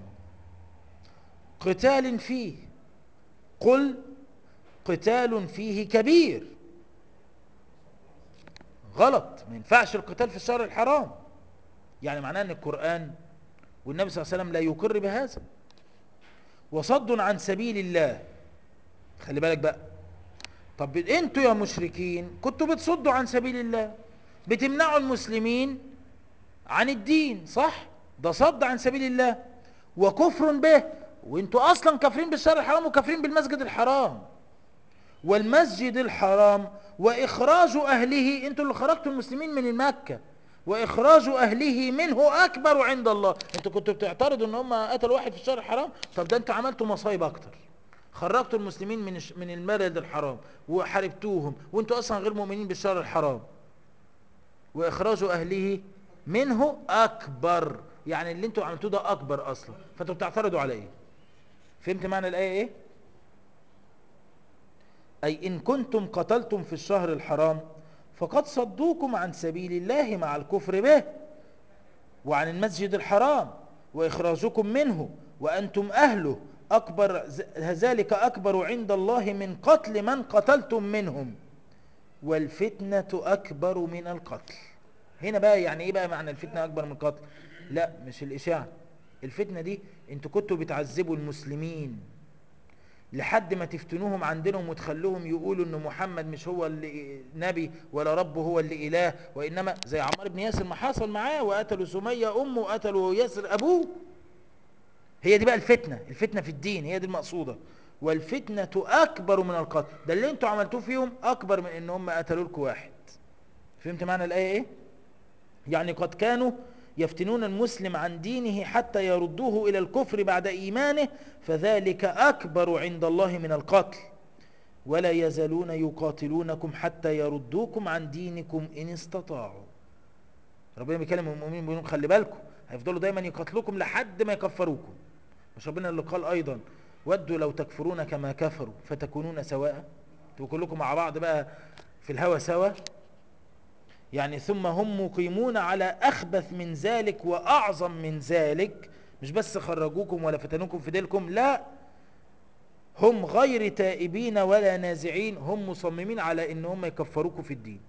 قتال فيه قل قتال فيه كبير غلط ما ينفعش القتال في الشهر الحرام يعني معناه ان القرآن والنبي صلى الله عليه وسلم لا يقر بهذا وصد عن سبيل الله خلي بالك بقى طب انتوا يا مشركين كنتوا بتصدوا عن سبيل الله بتمنعوا المسلمين عن الدين صح ده صد عن سبيل الله وكفر به وانتوا اصلا كافرين بالشهر الحرام وكافرين بالمسجد الحرام والمسجد الحرام واخراج اهله انتوا اللي خرجتوا المسلمين من مكة واخراج اهله منه اكبر عند الله انتوا كنتوا بتعترضوا ان هم قتلوا واحد في الشهر الحرام طب ده انتوا عملتوا مصايب اكتر خرجتوا المسلمين من الش- من المرد الحرام وحاربتوهم وانتوا اصلا غير مؤمنين بالشهر الحرام واخراج اهله منه اكبر يعني اللي انتوا عملتوه ده اكبر اصلا فانتوا بتعترضوا على ايه فهمت معنى الايه ايه اي ان كنتم قتلتم في الشهر الحرام فقد صدوكم عن سبيل الله مع الكفر به وعن المسجد الحرام واخراجكم منه وانتم اهله اكبر ذلك اكبر عند الله من قتل من قتلتم منهم والفتنة أكبر من القتل هنا بقى يعني إيه بقى معنى الفتنة أكبر من القتل لا مش الإشاعة الفتنة دي انتوا كنتوا بتعذبوا المسلمين لحد ما تفتنوهم عندهم وتخلوهم يقولوا ان محمد مش هو اللي نبي ولا ربه هو اللي اله وانما زي عمار بن ياسر ما حصل معاه وقتلوا سمية امه وقتلوا ياسر ابوه هي دي بقى الفتنة الفتنة في الدين هي دي المقصودة والفتنة أكبر من القتل ده اللي انتوا عملتوه فيهم أكبر من ان هم قتلوا لكم واحد فهمت معنى الآية ايه يعني قد كانوا يفتنون المسلم عن دينه حتى يردوه إلى الكفر بعد إيمانه فذلك أكبر عند الله من القتل ولا يزالون يقاتلونكم حتى يردوكم عن دينكم إن استطاعوا ربنا بيكلم المؤمنين بيقول لهم خلي بالكم هيفضلوا دايما يقاتلوكم لحد ما يكفروكم مش ربنا اللي قال ايضا ودوا لو تكفرون كما كفروا فتكونون سواء تبقوا كلكم مع بعض بقى في الهوى سوا يعني ثم هم مقيمون على أخبث من ذلك وأعظم من ذلك مش بس خرجوكم ولا فتنوكم في ديلكم لا هم غير تائبين ولا نازعين هم مصممين على ان هم يكفروكم في الدين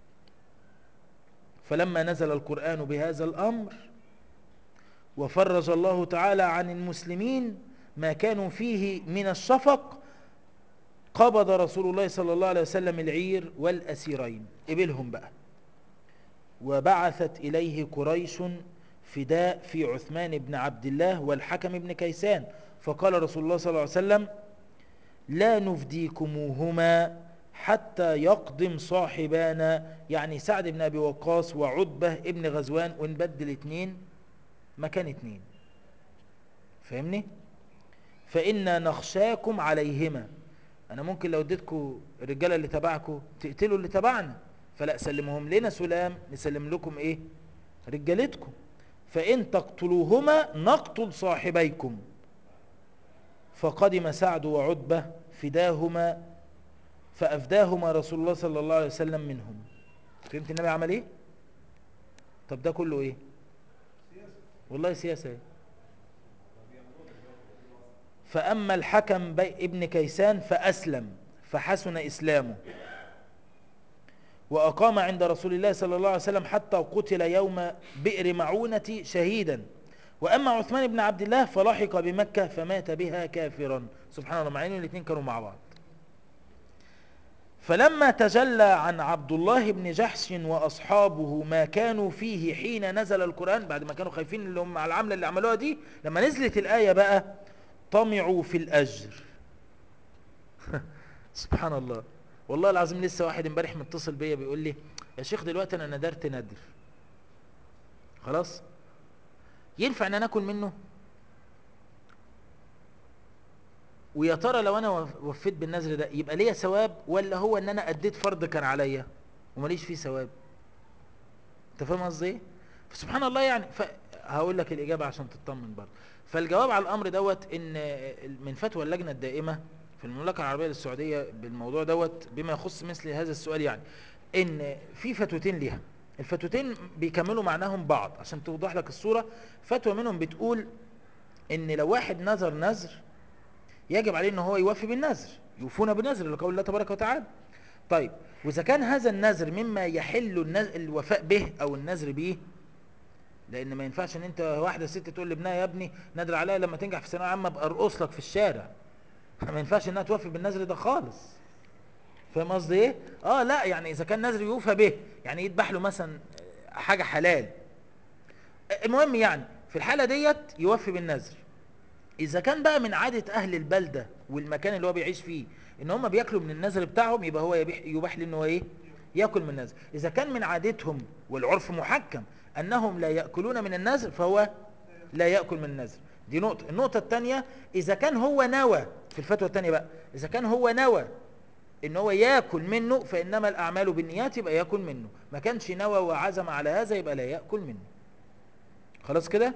فلما نزل القرآن بهذا الأمر وفرج الله تعالى عن المسلمين ما كانوا فيه من الشفق قبض رسول الله صلى الله عليه وسلم العير والأسيرين قبلهم بقى وبعثت إليه قريش فداء في عثمان بن عبد الله والحكم بن كيسان فقال رسول الله صلى الله عليه وسلم لا نفديكموهما حتى يقدم صاحبانا يعني سعد بن أبي وقاص وعتبة ابن غزوان ونبدل اتنين مكان اتنين فاهمني فإنا نخشاكم عليهما أنا ممكن لو اديتكم الرجالة اللي تبعكم تقتلوا اللي تبعنا فلا سلمهم لنا سلام نسلم لكم ايه رجالتكم فإن تقتلوهما نقتل صاحبيكم فقدم سعد وعتبة فداهما فأفداهما رسول الله صلى الله عليه وسلم منهم فهمت النبي عمل ايه طب ده كله ايه والله سياسة ايه فأما الحكم بي ابن كيسان فأسلم فحسن إسلامه وأقام عند رسول الله صلى الله عليه وسلم حتى قتل يوم بئر معونة شهيدا وأما عثمان بن عبد الله فلحق بمكة فمات بها كافرا سبحان الله مع أن الاثنين كانوا مع بعض فلما تجلى عن عبد الله بن جحش وأصحابه ما كانوا فيه حين نزل القرآن بعد ما كانوا خايفين اللي هم على العملة اللي عملوها دي لما نزلت الآية بقى طمعوا في الأجر سبحان الله والله العظيم لسه واحد امبارح متصل بيا بيقول لي يا شيخ دلوقتي انا ندرت ندر خلاص ينفع ان انا اكل منه ويا ترى لو انا وفيت بالنذر ده يبقى ليا ثواب ولا هو ان انا اديت فرض كان عليا وماليش فيه ثواب انت فاهم قصدي ايه فسبحان الله يعني ف... هقول لك الاجابه عشان تطمن برضه فالجواب على الامر دوت ان من فتوى اللجنه الدائمه في المملكه العربيه للسعوديه بالموضوع دوت بما يخص مثل هذا السؤال يعني ان في فتوتين ليها الفتوتين بيكملوا معناهم بعض عشان توضح لك الصوره فتوى منهم بتقول ان لو واحد نذر نذر يجب عليه ان هو يوفي بالنذر يوفون بالنذر لقول الله تبارك وتعالى طيب واذا كان هذا النذر مما يحل الوفاء به او النذر به لان ما ينفعش ان انت واحده ست تقول لابنها يا ابني نادر عليا لما تنجح في ثانويه عامه ابقى ارقص لك في الشارع ما ينفعش انها توفي بالنذر ده خالص فاهم قصدي ايه اه لا يعني اذا كان نذر يوفى به يعني يذبح له مثلا حاجه حلال المهم يعني في الحاله ديت يوفي بالنذر اذا كان بقى من عاده اهل البلده والمكان اللي هو بيعيش فيه ان هم بياكلوا من النذر بتاعهم يبقى هو يبيح يباح له ان هو ايه ياكل من النذر اذا كان من عادتهم والعرف محكم انهم لا ياكلون من النذر فهو لا ياكل من النذر دي نقطه النقطه الثانيه اذا كان هو نوى في الفتوى الثانيه بقى اذا كان هو نوى ان هو ياكل منه فانما الاعمال بالنيات يبقى ياكل منه ما كانش نوى وعزم على هذا يبقى لا ياكل منه خلاص كده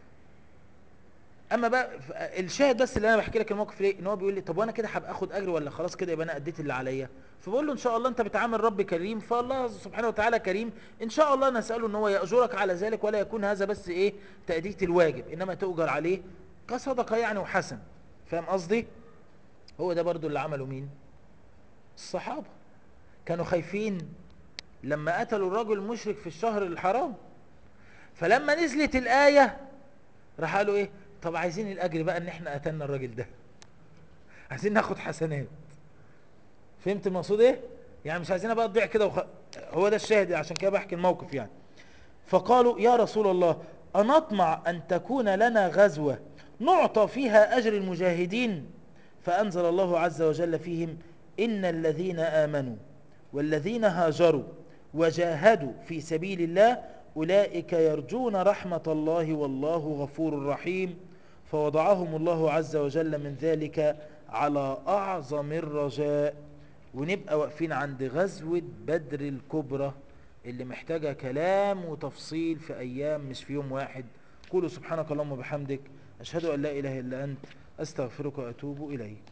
اما بقى الشاهد بس اللي انا بحكي لك الموقف ليه ان هو بيقول لي طب وانا كده هبقى اخد اجر ولا خلاص كده يبقى انا اديت اللي عليا فبقول له ان شاء الله انت بتعامل رب كريم فالله سبحانه وتعالى كريم ان شاء الله نساله ان هو ياجرك على ذلك ولا يكون هذا بس ايه تاديه الواجب انما تؤجر عليه كصدقه يعني وحسن فاهم قصدي هو ده برضو اللي عمله مين الصحابه كانوا خايفين لما قتلوا الرجل المشرك في الشهر الحرام فلما نزلت الايه راح قالوا ايه طب عايزين الاجر بقى ان احنا قتلنا الراجل ده عايزين ناخد حسنات فهمت المقصود ايه يعني مش عايزينها بقى تضيع كده وخ... هو ده الشاهد عشان كده بحكي الموقف يعني فقالوا يا رسول الله أنطمع أن تكون لنا غزوة نعطى فيها أجر المجاهدين فأنزل الله عز وجل فيهم إن الذين آمنوا والذين هاجروا وجاهدوا في سبيل الله أولئك يرجون رحمة الله والله غفور رحيم فوضعهم الله عز وجل من ذلك على أعظم الرجاء ونبقى واقفين عند غزوة بدر الكبرى اللي محتاجة كلام وتفصيل في أيام مش في يوم واحد أقول سبحانك اللهم وبحمدك أشهد أن لا إله إلا أنت أستغفرك وأتوب إليك